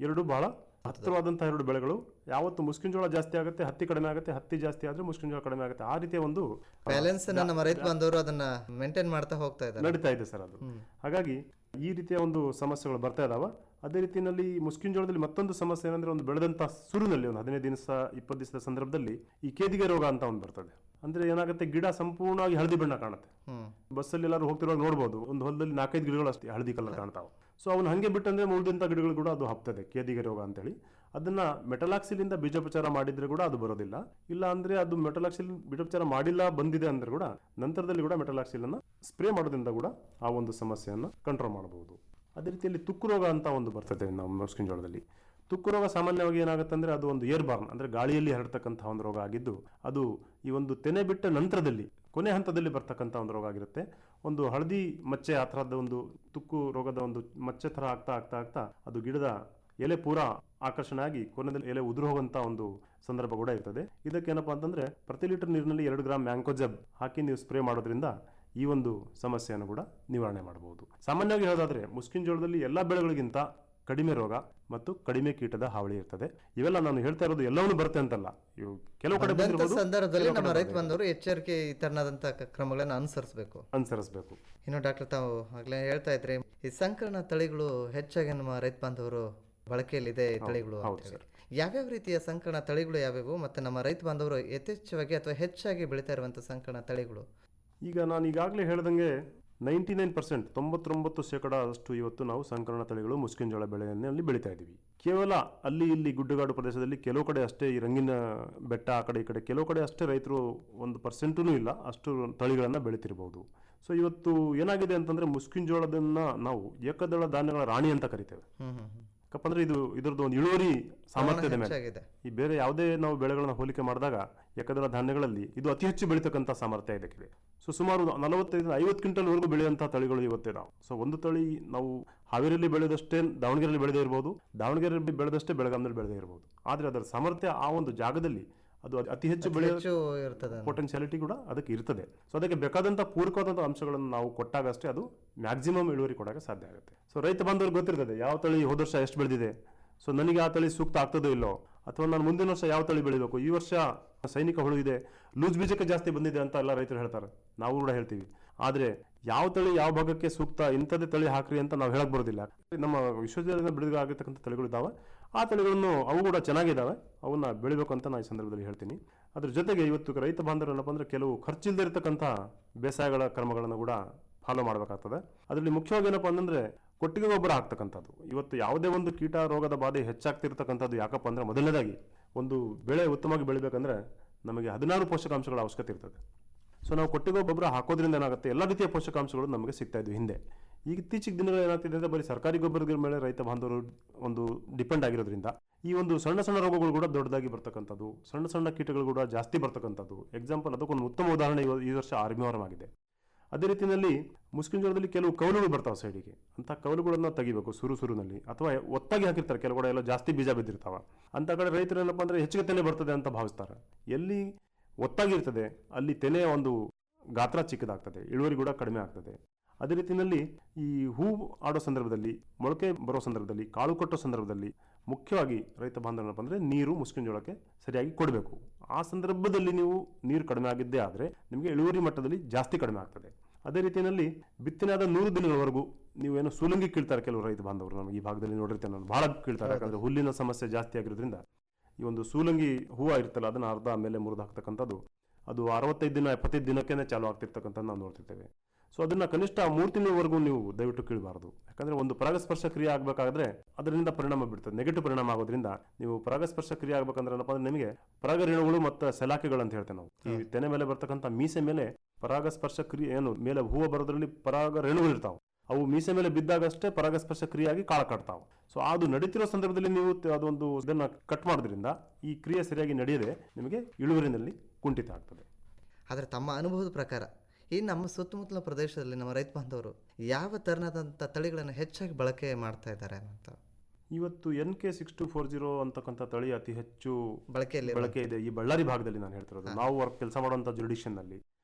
S10: ಎರಡು ಬಹಳ ಹತ್ತಿರವಾದಂತಹ ಎರಡು ಬೆಳೆಗಳು ಯಾವತ್ತು ಮುಸ್ಕಿನ ಜೋಳ ಜಾಸ್ತಿ ಆಗುತ್ತೆ ಹತ್ತಿ ಕಡಿಮೆ ಆಗುತ್ತೆ ಹತ್ತಿ ಜಾಸ್ತಿ ಆದ್ರೆ ಮುಸ್ಕಿನ ಜೋಳ ಕಡಿಮೆ ಆಗುತ್ತೆ ಆ ರೀತಿಯ ಒಂದು ಆ,
S5: ಬ್ಯಾಲೆನ್ಸ್ ನಮ್ಮ ರೈತ ಬಾಂಧವರು ಅದನ್ನ ಮೇಂಟೈನ್ ಮಾಡ್ತಾ ಹೋಗ್ತಾ ಇದ್ದಾರೆ
S10: ನಡೀತಾ ಇದೆ ಸರ್ ಅದು ಹಾಗಾಗಿ ಈ ರೀತಿಯ ಒಂದು ಸಮಸ್ಯೆಗಳು ಬರ್ತಾ ಇದಾವ ಅದೇ ರೀತಿಯಲ್ಲಿ ಮುಸ್ಕಿನ ಜೋಳದಲ್ಲಿ ಮತ್ತೊಂದು ಸಮಸ್ಯೆ ಏನಂದ್ರೆ ಒಂದು ಬೆಳೆದಂತ ಸುರುನಲ್ಲಿ ಒಂದು ಹದಿನೈದು ದಿವಸ ಇಪ್ಪತ್ತು ದಿವಸದ ಸಂದರ್ಭದಲ್ಲಿ ಈ ಕೇದಿಗೆ ರೋಗ ಅಂತ ಒಂದು ಬರ್ತದೆ ಅಂದ್ರೆ ಏನಾಗುತ್ತೆ ಗಿಡ ಸಂಪೂರ್ಣವಾಗಿ ಹಳದಿ ಬಣ್ಣ ಕಾಣುತ್ತೆ
S5: ಹ್ಮ್.
S10: ಬಸ್ಸಲ್ಲಿ ಎಲ್ಲರೂ ಹೋಗ್ತಿರುವಾಗ ನೋಡ್ಬೋದು ಒಂದು ಹೊಲದಲ್ಲಿ ನಾಲ್ಕೈದು ಗಿಡಗಳು ಅಷ್ಟೇ ಹಳದಿ ಕಲರ್ ಕಾಣ್ತಾವೆ ಸೊ ಅವನು ಹಂಗೆ ಬಿಟ್ಟಂದ್ರೆ ಉಳಿದಂಥ ಗಿಡಗಳು ಕೂಡ ಅದು ಹಬ್ತದೆ ಕೇದಿಗೆ ರೋಗ ಅಂತೇಳಿ ಅದನ್ನ ಮೆಟಲಾಕ್ಸಿಲಿಂದ ಬೀಜೋಪಚಾರ ಮಾಡಿದ್ರೆ ಕೂಡ ಅದು ಬರೋದಿಲ್ಲ ಇಲ್ಲ ಅಂದ್ರೆ ಅದು ಮೆಟಲಾಕ್ಸಿಲ್ ಬೀಜೋಪಚಾರ ಮಾಡಿಲ್ಲ ಬಂದಿದೆ ಅಂದ್ರೆ ಕೂಡ ನಂತರದಲ್ಲಿ ಕೂಡ ಮೆಟಲಾಕ್ಸಿಲ್ ಅನ್ನ ಸ್ಪ್ರೇ ಮಾಡೋದ್ರಿಂದ ಕೂಡ ಆ ಒಂದು ಸಮಸ್ಯೆಯನ್ನು ಕಂಟ್ರೋಲ್ ಮಾಡಬಹುದು ಅದೇ ರೀತಿಯಲ್ಲಿ ತುಕ್ಕು ರೋಗ ಅಂತ ಒಂದು ಬರ್ತದೆ ನಮ್ಮ ಮುಸ್ಕಿನ ಜೋಳದಲ್ಲಿ ತುಕ್ಕು ರೋಗ ಸಾಮಾನ್ಯವಾಗಿ ಏನಾಗುತ್ತೆ ಅಂದ್ರೆ ಅದು ಒಂದು ಏರ್ ಬಾರ್ನ್ ಅಂದ್ರೆ ಗಾಳಿಯಲ್ಲಿ ಹರಡ್ತಕ್ಕಂತಹ ಒಂದು ರೋಗ ಆಗಿದ್ದು ಅದು ಈ ಒಂದು ತೆನೆ ಬಿಟ್ಟ ನಂತರದಲ್ಲಿ ಕೊನೆ ಹಂತದಲ್ಲಿ ಬರ್ತಕ್ಕಂಥ ಒಂದು ರೋಗ ಆಗಿರುತ್ತೆ ಒಂದು ಹಳದಿ ಮಚ್ಚೆ ಆ ಥರದ ಒಂದು ತುಕ್ಕು ರೋಗದ ಒಂದು ಮಚ್ಚೆ ಥರ ಆಗ್ತಾ ಆಗ್ತಾ ಆಗ್ತಾ ಅದು ಗಿಡದ ಎಲೆ ಪೂರಾ ಆಕರ್ಷಣೆ ಆಗಿ ಕೊನೆಯಲ್ಲಿ ಎಲೆ ಉದುರು ಹೋಗುವಂತ ಒಂದು ಸಂದರ್ಭ ಕೂಡ ಇರ್ತದೆ ಇದಕ್ಕೆ ಏನಪ್ಪಾ ಅಂತಂದ್ರೆ ಪ್ರತಿ ಲೀಟರ್ ನೀರಿನಲ್ಲಿ ಎರಡು ಗ್ರಾಮ್ ಮ್ಯಾಂಕೋಜಬ್ ಹಾಕಿ ನೀವು ಸ್ಪ್ರೇ ಮಾಡೋದ್ರಿಂದ ಈ ಒಂದು ಸಮಸ್ಯೆಯನ್ನು ಕೂಡ ನಿವಾರಣೆ ಮಾಡಬಹುದು ಸಾಮಾನ್ಯವಾಗಿ ಹೇಳೋದಾದ್ರೆ ಮುಸ್ಕಿನ ಜೋಳದಲ್ಲಿ ಎಲ್ಲ ಬೆಳೆಗಳಿಗಿಂತ ಕಡಿಮೆ ರೋಗ ಮತ್ತು ಕಡಿಮೆ ಕೀಟದ ಹಾವಳಿ ಇರ್ತದೆ ಇವೆಲ್ಲ ನಾನು ಹೇಳ್ತಾ ಇರೋದು ಎಲ್ಲವನ್ನೂ ಬರುತ್ತೆ ಅಂತಲ್ಲ ಇವು ಕೆಲವು ಕಡೆ
S5: ಬಂದಂತ
S10: ಬಂದಿರ್ಬೋದು,
S5: ಸಂದರ್ಭದಲ್ಲಿ
S10: ಕೆಲವು
S5: ನಮ್ಮ
S10: ಕಡೆ
S5: ರೈತ
S10: ಬರಲ್ಲ.
S5: ಬಾಂಧವರು ಎಚ್ಚರಿಕೆ ಈ ತರನಾದಂತ ಕ್ರಮಗಳನ್ನು ಅನುಸರಿಸಬೇಕು
S10: ಅನುಸರಿಸಬೇಕು
S5: ಇನ್ನು ಡಾಕ್ಟರ್ ತಾವು ಆಗ್ಲೇ ಹೇಳ್ತಾ ಇದ್ರಿ ಈ ಸಂಕರಣ ತಳಿಗಳು ಹೆಚ್ಚಾಗಿ ನಮ್ಮ ರೈತ ಬಾಂಧವರು ಬಳಕೆಯಲ್ಲಿದೆ ಈ
S10: ಹೌದು,
S5: ತಳಿಗಳು ಅಂತ
S10: ಹೌದು
S5: ಹೇಳಿ ಯಾವ್ಯಾವ ರೀತಿಯ ಸಂಕರಣ ತಳಿಗಳು ಯಾವ್ಯಾವು ಮತ್ತೆ ನಮ್ಮ ರೈತ ಬಾಂಧವರು ಯಥೇಚ್ಛವಾಗಿ ಅಥವಾ ಹೆಚ್ಚಾಗಿ ಬೆಳೀತಾ ಇರುವಂತ ಸಂಕರಣ ತಳಿಗಳು
S10: ಈಗ ನಾನು ಈಗಾಗಲೇ ಹೇಳ್ದಂಗೆ ನೈಂಟಿ ನೈನ್ ಪರ್ಸೆಂಟ್ ತೊಂಬತ್ತೊಂಬತ್ತು ಶೇಕಡ ಅಷ್ಟು ಇವತ್ತು ನಾವು ಸಂಕರಣ ತಳಿಗಳು ಮುಸ್ಕಿನ ಜೋಳ ಬೆಳೆಯಲ್ಲಿ ಬೆಳೀತಾ ಇದ್ದೀವಿ ಕೇವಲ ಅಲ್ಲಿ ಇಲ್ಲಿ ಗುಡ್ಡಗಾಡು ಪ್ರದೇಶದಲ್ಲಿ ಕೆಲವು ಕಡೆ ಅಷ್ಟೇ ಈ ರಂಗಿನ ಬೆಟ್ಟ ಆ ಕಡೆ ಈ ಕಡೆ ಕೆಲವು ಕಡೆ ಅಷ್ಟೇ ರೈತರು ಒಂದು ಪರ್ಸೆಂಟೂ ಇಲ್ಲ ಅಷ್ಟು ತಳಿಗಳನ್ನು ಬೆಳಿತಿರ್ಬೋದು ಸೊ ಇವತ್ತು ಏನಾಗಿದೆ ಅಂತಂದ್ರೆ ಮುಸ್ಕಿನ ಜೋಳದನ್ನ ನಾವು ಏಕದಳ ಧಾನ್ಯಗಳ ರಾಣಿ ಅಂತ ಕರಿತೇವೆ
S5: ಹ್ಮ್ ಹ್ಮ್ ಹ್ಮ್.
S10: ಯಾಕಂದ್ರೆ ಇದು ಇದರದ್ದು ಒಂದು ಇಳುವರಿ ಸಾಮರ್ಥ್ಯದ ಮೇಲೆ
S5: ಹೆಚ್ಚಾಗಿದೆ.
S10: ಈ ಬೇರೆ ಯಾವುದೇ ನಾವು ಬೆಳೆಗಳನ್ನ ಹೋಲಿಕೆ ಮಾಡಿದಾಗ ಏಕದಳ ಧಾನ್ಯಗಳಲ್ಲಿ ಇದು ಅತಿ ಹೆಚ್ಚು ಬೆಳೀತಕ್ಕಂಥ ಸಾಮರ್ಥ್ಯ ಇದಕ್ಕಿದೆ ಸೊ ಸುಮಾರು ನಲವತ್ತೈದು ಐವತ್ತು ಕ್ವಿಂಟಲ್ವರೆಗೂ ಬೆಳೆಯುವಂಥ ತಳಿಗಳು ಇವತ್ತಿದಾವೆ ಸೊ ಒಂದು ತಳಿ ನಾವು ಹಾವೇರಿಯಲ್ಲಿ ಬೆಳೆದಷ್ಟೇ ದಾವಣಗೆರೆಯಲ್ಲಿ ಬೆಳೆದೇ ಇರ್ಬೋದು ದಾವಣಗೆರೆಯಲ್ಲಿ ಬೆಳೆದಷ್ಟೇ ಬೆಳಗಾಂನಲ್ಲಿ ಬೆಳೆದೇ ಇರ್ಬೋದು ಆದರೆ ಅದರ ಸಾಮರ್ಥ್ಯ ಆ ಒಂದು ಜಾಗದಲ್ಲಿ ಅದು ಅತಿ ಹೆಚ್ಚು
S5: ಅತಿ
S10: ಬೆಳೆಯೋ
S5: ಹೆಚ್ಚು ಇರ್ತದೆ ಅಂತ.
S10: ಪೊಟೆನ್ಶಿಯಾಲಿಟಿ ಕೂಡ ಅದಕ್ಕೆ ಇರ್ತದೆ ಸೊ ಅದಕ್ಕೆ ಬೇಕಾದಂಥ ಪೂರಕವಾದಂಥ ಅಂಶಗಳನ್ನು ನಾವು ಕೊಟ್ಟಾಗ ಅಷ್ಟೇ ಅದು ಮ್ಯಾಕ್ಸಿಮಮ್ ಇಳುವರಿ ಕೊಡೋಕೆ ಸಾಧ್ಯ ಆಗುತ್ತೆ ಸೊ ರೈತ ಬಾಂಧವ್ರಿಗೆ ಗೊತ್ತಿರ್ತದೆ ಯಾವ ತಳಿ ಹೋದ ವರ್ಷ ಎಷ್ಟು ಬೆಳೆದಿದೆ ಸೊ ನನಗೆ ಆ ತಳಿ ಸೂಕ್ತ ಆಗ್ತದೋ ಇಲ್ಲೋ ಅಥವಾ ನಾನು ಮುಂದಿನ ವರ್ಷ ಯಾವ ತಳಿ ಬೆಳಿಬೇಕು ಈ ವರ್ಷ ಸೈನಿಕ ಹುಳು ಇದೆ ಲೂಸ್ ಬೀಜಕ್ಕೆ ಜಾಸ್ತಿ ಬಂದಿದೆ ಅಂತ ಎಲ್ಲ ರೈತರು ಹೇಳ್ತಾರೆ ನಾವು ಕೂಡ ಹೇಳ್ತೀವಿ ಆದರೆ ಯಾವ ತಳಿ ಯಾವ ಭಾಗಕ್ಕೆ ಸೂಕ್ತ ಇಂಥದ್ದೇ ತಳಿ ಹಾಕ್ರಿ ಅಂತ ನಾವು ಹೇಳಕ್ ಬರೋದಿಲ್ಲ ನಮ್ಮ ವಿಶ್ವವಿದ್ಯಾಲಯದಿಂದ ಬಿಡುಗಡೆ ಆಗಿರ್ತಕ್ಕಂಥ ತಳಿಗಳು ಇದಾವೆ ಆ ತಳಿಗಳನ್ನು ಅವು ಕೂಡ ಚೆನ್ನಾಗಿದ್ದಾವೆ ಅವನ್ನ ಬೆಳಿಬೇಕು ಅಂತ ನಾನು ಈ ಸಂದರ್ಭದಲ್ಲಿ ಹೇಳ್ತೀನಿ ಅದ್ರ ಜೊತೆಗೆ ಇವತ್ತು ರೈತ ಬಾಂಧವರು ಏನಪ್ಪ ಅಂದ್ರೆ ಕೆಲವು ಖರ್ಚಿಲ್ಲದೆ ಇರತಕ್ಕಂಥ ಬೇಸಾಯಗಳ ಕ್ರಮಗಳನ್ನು ಕೂಡ ಫಾಲೋ ಮಾಡಬೇಕಾಗ್ತದೆ ಅದರಲ್ಲಿ ಮುಖ್ಯವಾಗಿ ಏನಪ್ಪ ಅಂತಂದ್ರೆ ಕೊಟ್ಟಿಗೆ ಗೊಬ್ಬರ ಹಾಕ್ತಕ್ಕಂಥದ್ದು ಇವತ್ತು ಯಾವುದೇ ಒಂದು ಕೀಟ ರೋಗದ ಬಾಧೆ ಹೆಚ್ಚಾಗ್ತಿರ್ತಕ್ಕಂಥದ್ದು ಯಾಕಪ್ಪ ಅಂದ್ರೆ ಮೊದಲನೇದಾಗಿ ಒಂದು ಬೆಳೆ ಉತ್ತಮವಾಗಿ ಬೆಳಿಬೇಕಂದ್ರೆ ನಮಗೆ ಹದಿನಾರು ಪೋಷಕಾಂಶಗಳ ಅವಶ್ಯಕತೆ ಇರ್ತದೆ ಸೊ ನಾವು ಕೊಟ್ಟಿಗೆ ಗೊಬ್ಬರ ಹಾಕೋದ್ರಿಂದ ಏನಾಗುತ್ತೆ ಎಲ್ಲ ರೀತಿಯ ಪೋಷಕಾಂಶಗಳು ನಮಗೆ ಸಿಗ್ತಾ ಇದ್ವು ಹಿಂದೆ ಈಗ ಇತ್ತೀಚಿನ ದಿನಗಳು ಏನಾಗ್ತಿದೆ ಅಂದ್ರೆ ಬರೀ ಸರ್ಕಾರಿ ಗೊಬ್ಬರದ ಮೇಲೆ ರೈತ ಬಾಂಧವರು ಒಂದು ಡಿಪೆಂಡ್ ಆಗಿರೋದ್ರಿಂದ ಈ ಒಂದು ಸಣ್ಣ ಸಣ್ಣ ರೋಗಗಳು ಕೂಡ ದೊಡ್ಡದಾಗಿ ಬರ್ತಕ್ಕಂಥದ್ದು ಸಣ್ಣ ಸಣ್ಣ ಕೀಟಗಳು ಕೂಡ ಜಾಸ್ತಿ ಬರ್ತಕ್ಕಂಥದ್ದು ಎಕ್ಸಾಂಪಲ್ ಅದಕ್ಕೊಂದು ಉತ್ತಮ ಉದಾಹರಣೆ ಇವ- ಈ ವರ್ಷ ಆರ್ಮಿವರಂ ಆಗಿದೆ ಅದೇ ರೀತಿಯಲ್ಲಿ ಮುಸ್ಲಿಂ ಜೋಳದಲ್ಲಿ ಕೆಲವು ಕವಲುಗಳು ಬರ್ತಾವೆ ಸೈಡಿಗೆ ಅಂತ ಕವಲುಗಳನ್ನ ತೆಗಿಬೇಕು ಸುರು ಸುರುನಲ್ಲಿ ಅಥವಾ ಒತ್ತಾಗಿ ಹಾಕಿರ್ತಾರೆ ಕೆಲವು ಕಡೆ ಎಲ್ಲ ಜಾಸ್ತಿ ಬೀಜ ಬಿದ್ದಿರ್ತಾವ ಅಂತ ಕಡೆ ರೈತರು ಏನಪ್ಪ ಅಂದ್ರೆ ಹೆಚ್ಚಿಗೆ ತೆನೆ ಬರ್ತದೆ ಅಂತ ಭಾವಿಸ್ತಾರೆ ಎಲ್ಲಿ ಒತ್ತಾಗಿರ್ತದೆ ಅಲ್ಲಿ ತೆನೆಯ ಒಂದು ಗಾತ್ರ ಚಿಕ್ಕದಾಗ್ತದೆ ಇಳುವರಿ ಕೂಡ ಕಡಿಮೆ ಆಗ್ತದೆ ಅದೇ ರೀತಿಯಲ್ಲಿ ಈ ಹೂ ಆಡೋ ಸಂದರ್ಭದಲ್ಲಿ ಮೊಳಕೆ ಬರೋ ಸಂದರ್ಭದಲ್ಲಿ ಕಾಳು ಕೊಟ್ಟೋ ಸಂದರ್ಭದಲ್ಲಿ ಮುಖ್ಯವಾಗಿ ರೈತ ಬಾಂಧವನಪ್ಪ ಅಂದರೆ ನೀರು ಮುಸ್ಕಿನ ಜೋಳಕ್ಕೆ ಸರಿಯಾಗಿ ಕೊಡಬೇಕು ಆ ಸಂದರ್ಭದಲ್ಲಿ ನೀವು ನೀರು ಕಡಿಮೆ ಆಗಿದ್ದೇ ಆದರೆ ನಿಮಗೆ ಇಳುವರಿ ಮಟ್ಟದಲ್ಲಿ ಜಾಸ್ತಿ ಕಡಿಮೆ ಆಗ್ತದೆ ಅದೇ ರೀತಿಯಲ್ಲಿ ಬಿತ್ತನೆಯಾದ ನೂರು ದಿನಗಳವರೆಗೂ ನೀವೇನು ಸೂಲಂಗಿ ಕೀಳ್ತಾರೆ ಕೆಲವು ರೈತ ಬಾಂಧವರು ನಮಗೆ ಈ ಭಾಗದಲ್ಲಿ ನೋಡಿರ್ತೇನೆ ನಾನು ಬಹಳ ಕೀಳ್ತಾರೆ ಯಾಕಂದ್ರೆ ಹುಲ್ಲಿನ ಸಮಸ್ಯೆ ಜಾಸ್ತಿ ಆಗಿರೋದ್ರಿಂದ ಈ ಒಂದು ಸೂಲಂಗಿ ಹೂವು ಇರುತ್ತಲ್ಲ ಅದನ್ನ ಅರ್ಧ ಮೇಲೆ ಮುರಿದು ಹಾಕ್ತಕ್ಕಂಥದ್ದು ಅದು ಅರವತ್ತೈದು ದಿನ ಎಪ್ಪತ್ತೈದು ದಿನಕ್ಕೇನೆ ಚಾಲು ಆಗ್ತಿರ್ತಕ್ಕಂಥದ್ದು ನಾವು ನೋಡ್ತಿರ್ತೇವೆ ಸೊ ಅದನ್ನ ಕನಿಷ್ಠ ಮೂರು ತಿಂಗಳವರೆಗೂ ನೀವು ದಯವಿಟ್ಟು ಕೀಳಬಾರದು ಯಾಕಂದ್ರೆ ಒಂದು ಪರಾಗಸ್ಪರ್ಶ ಕ್ರಿಯೆ ಆಗಬೇಕಾದ್ರೆ ಅದರಿಂದ ಪರಿಣಾಮ ಬೀಳ್ತದೆ ನೆಗೆಟಿವ್ ಪರಿಣಾಮ ಆಗೋದ್ರಿಂದ ನೀವು ಪರಾಗಸ್ಪರ್ಶ ಕ್ರಿಯೆ ಆಗ್ಬೇಕಂದ್ರೆ ಏನಪ್ಪ ಅಂದ್ರೆ ನಿಮಗೆ ಪರಾಗರೇಣುಗಳು ಮತ್ತು ಸೆಲಾಕೆಗಳು ಅಂತ ಹೇಳ್ತೇವೆ ನಾವು ಈ ತೆನೆ ಮೇಲೆ ಬರ್ತಕ್ಕಂಥ ಮೀಸೆ ಮೇಲೆ ಪರಾಗಸ್ಪರ್ಶ ಕ್ರಿಯೆ ಏನು ಮೇಲೆ ಹೂವು ಬರೋದ್ರಲ್ಲಿ ಪರಾಗ ರೇಣುಗಳು ಇರ್ತಾವೆ ಅವು ಮೀಸೆ ಮೇಲೆ ಬಿದ್ದಾಗಷ್ಟೇ ಪರಾಗಸ್ಪರ್ಶ ಕ್ರಿಯೆಯಾಗಿ ಕಾಳ ಕಟ್ತಾವೆ ಸೊ ಅದು ನಡೀತಿರೋ ಸಂದರ್ಭದಲ್ಲಿ ನೀವು ತ- ಅದೊಂದು ಇದನ್ನ ಕಟ್ ಮಾಡೋದ್ರಿಂದ ಈ ಕ್ರಿಯೆ ಸರಿಯಾಗಿ ನಡೆಯದೆ ನಿಮಗೆ ಇಳುವರಿನಲ್ಲಿ ಕುಂಠಿತ ಆಗ್ತದೆ
S5: ಆದರೆ ತಮ್ಮ ಅನುಭವದ ಪ್ರಕಾರ ಈ ನಮ್ಮ ಸುತ್ತಮುತ್ತಲ ಪ್ರದೇಶದಲ್ಲಿ ನಮ್ಮ ರೈತ ಬಾಂಧವರು ಯಾವ ತೆರನಾದಂಥ ತಳಿಗಳನ್ನು ಹೆಚ್ಚಾಗಿ ಬಳಕೆ ಮಾಡ್ತಾ ಇದ್ದಾರೆ ಅಂತ
S10: ಇವತ್ತು N K six two four zero ಅಂತಕ್ಕಂಥ ತಳಿ ಅತಿ ಹೆಚ್ಚು
S5: ಬಳಕೆಯಲ್ಲಿ
S10: ಬಳಕೆ ಇದೆ ಈ ಬಳ್ಳಾರಿ ಭಾಗದಲ್ಲಿ ನಾನು ಹೇಳ್ತಿರೋದು ನಾವು ವರ್ಕ್ ಕೆಲಸ ಮಾಡುವಂಥ jurisdiction ನಲ್ಲಿ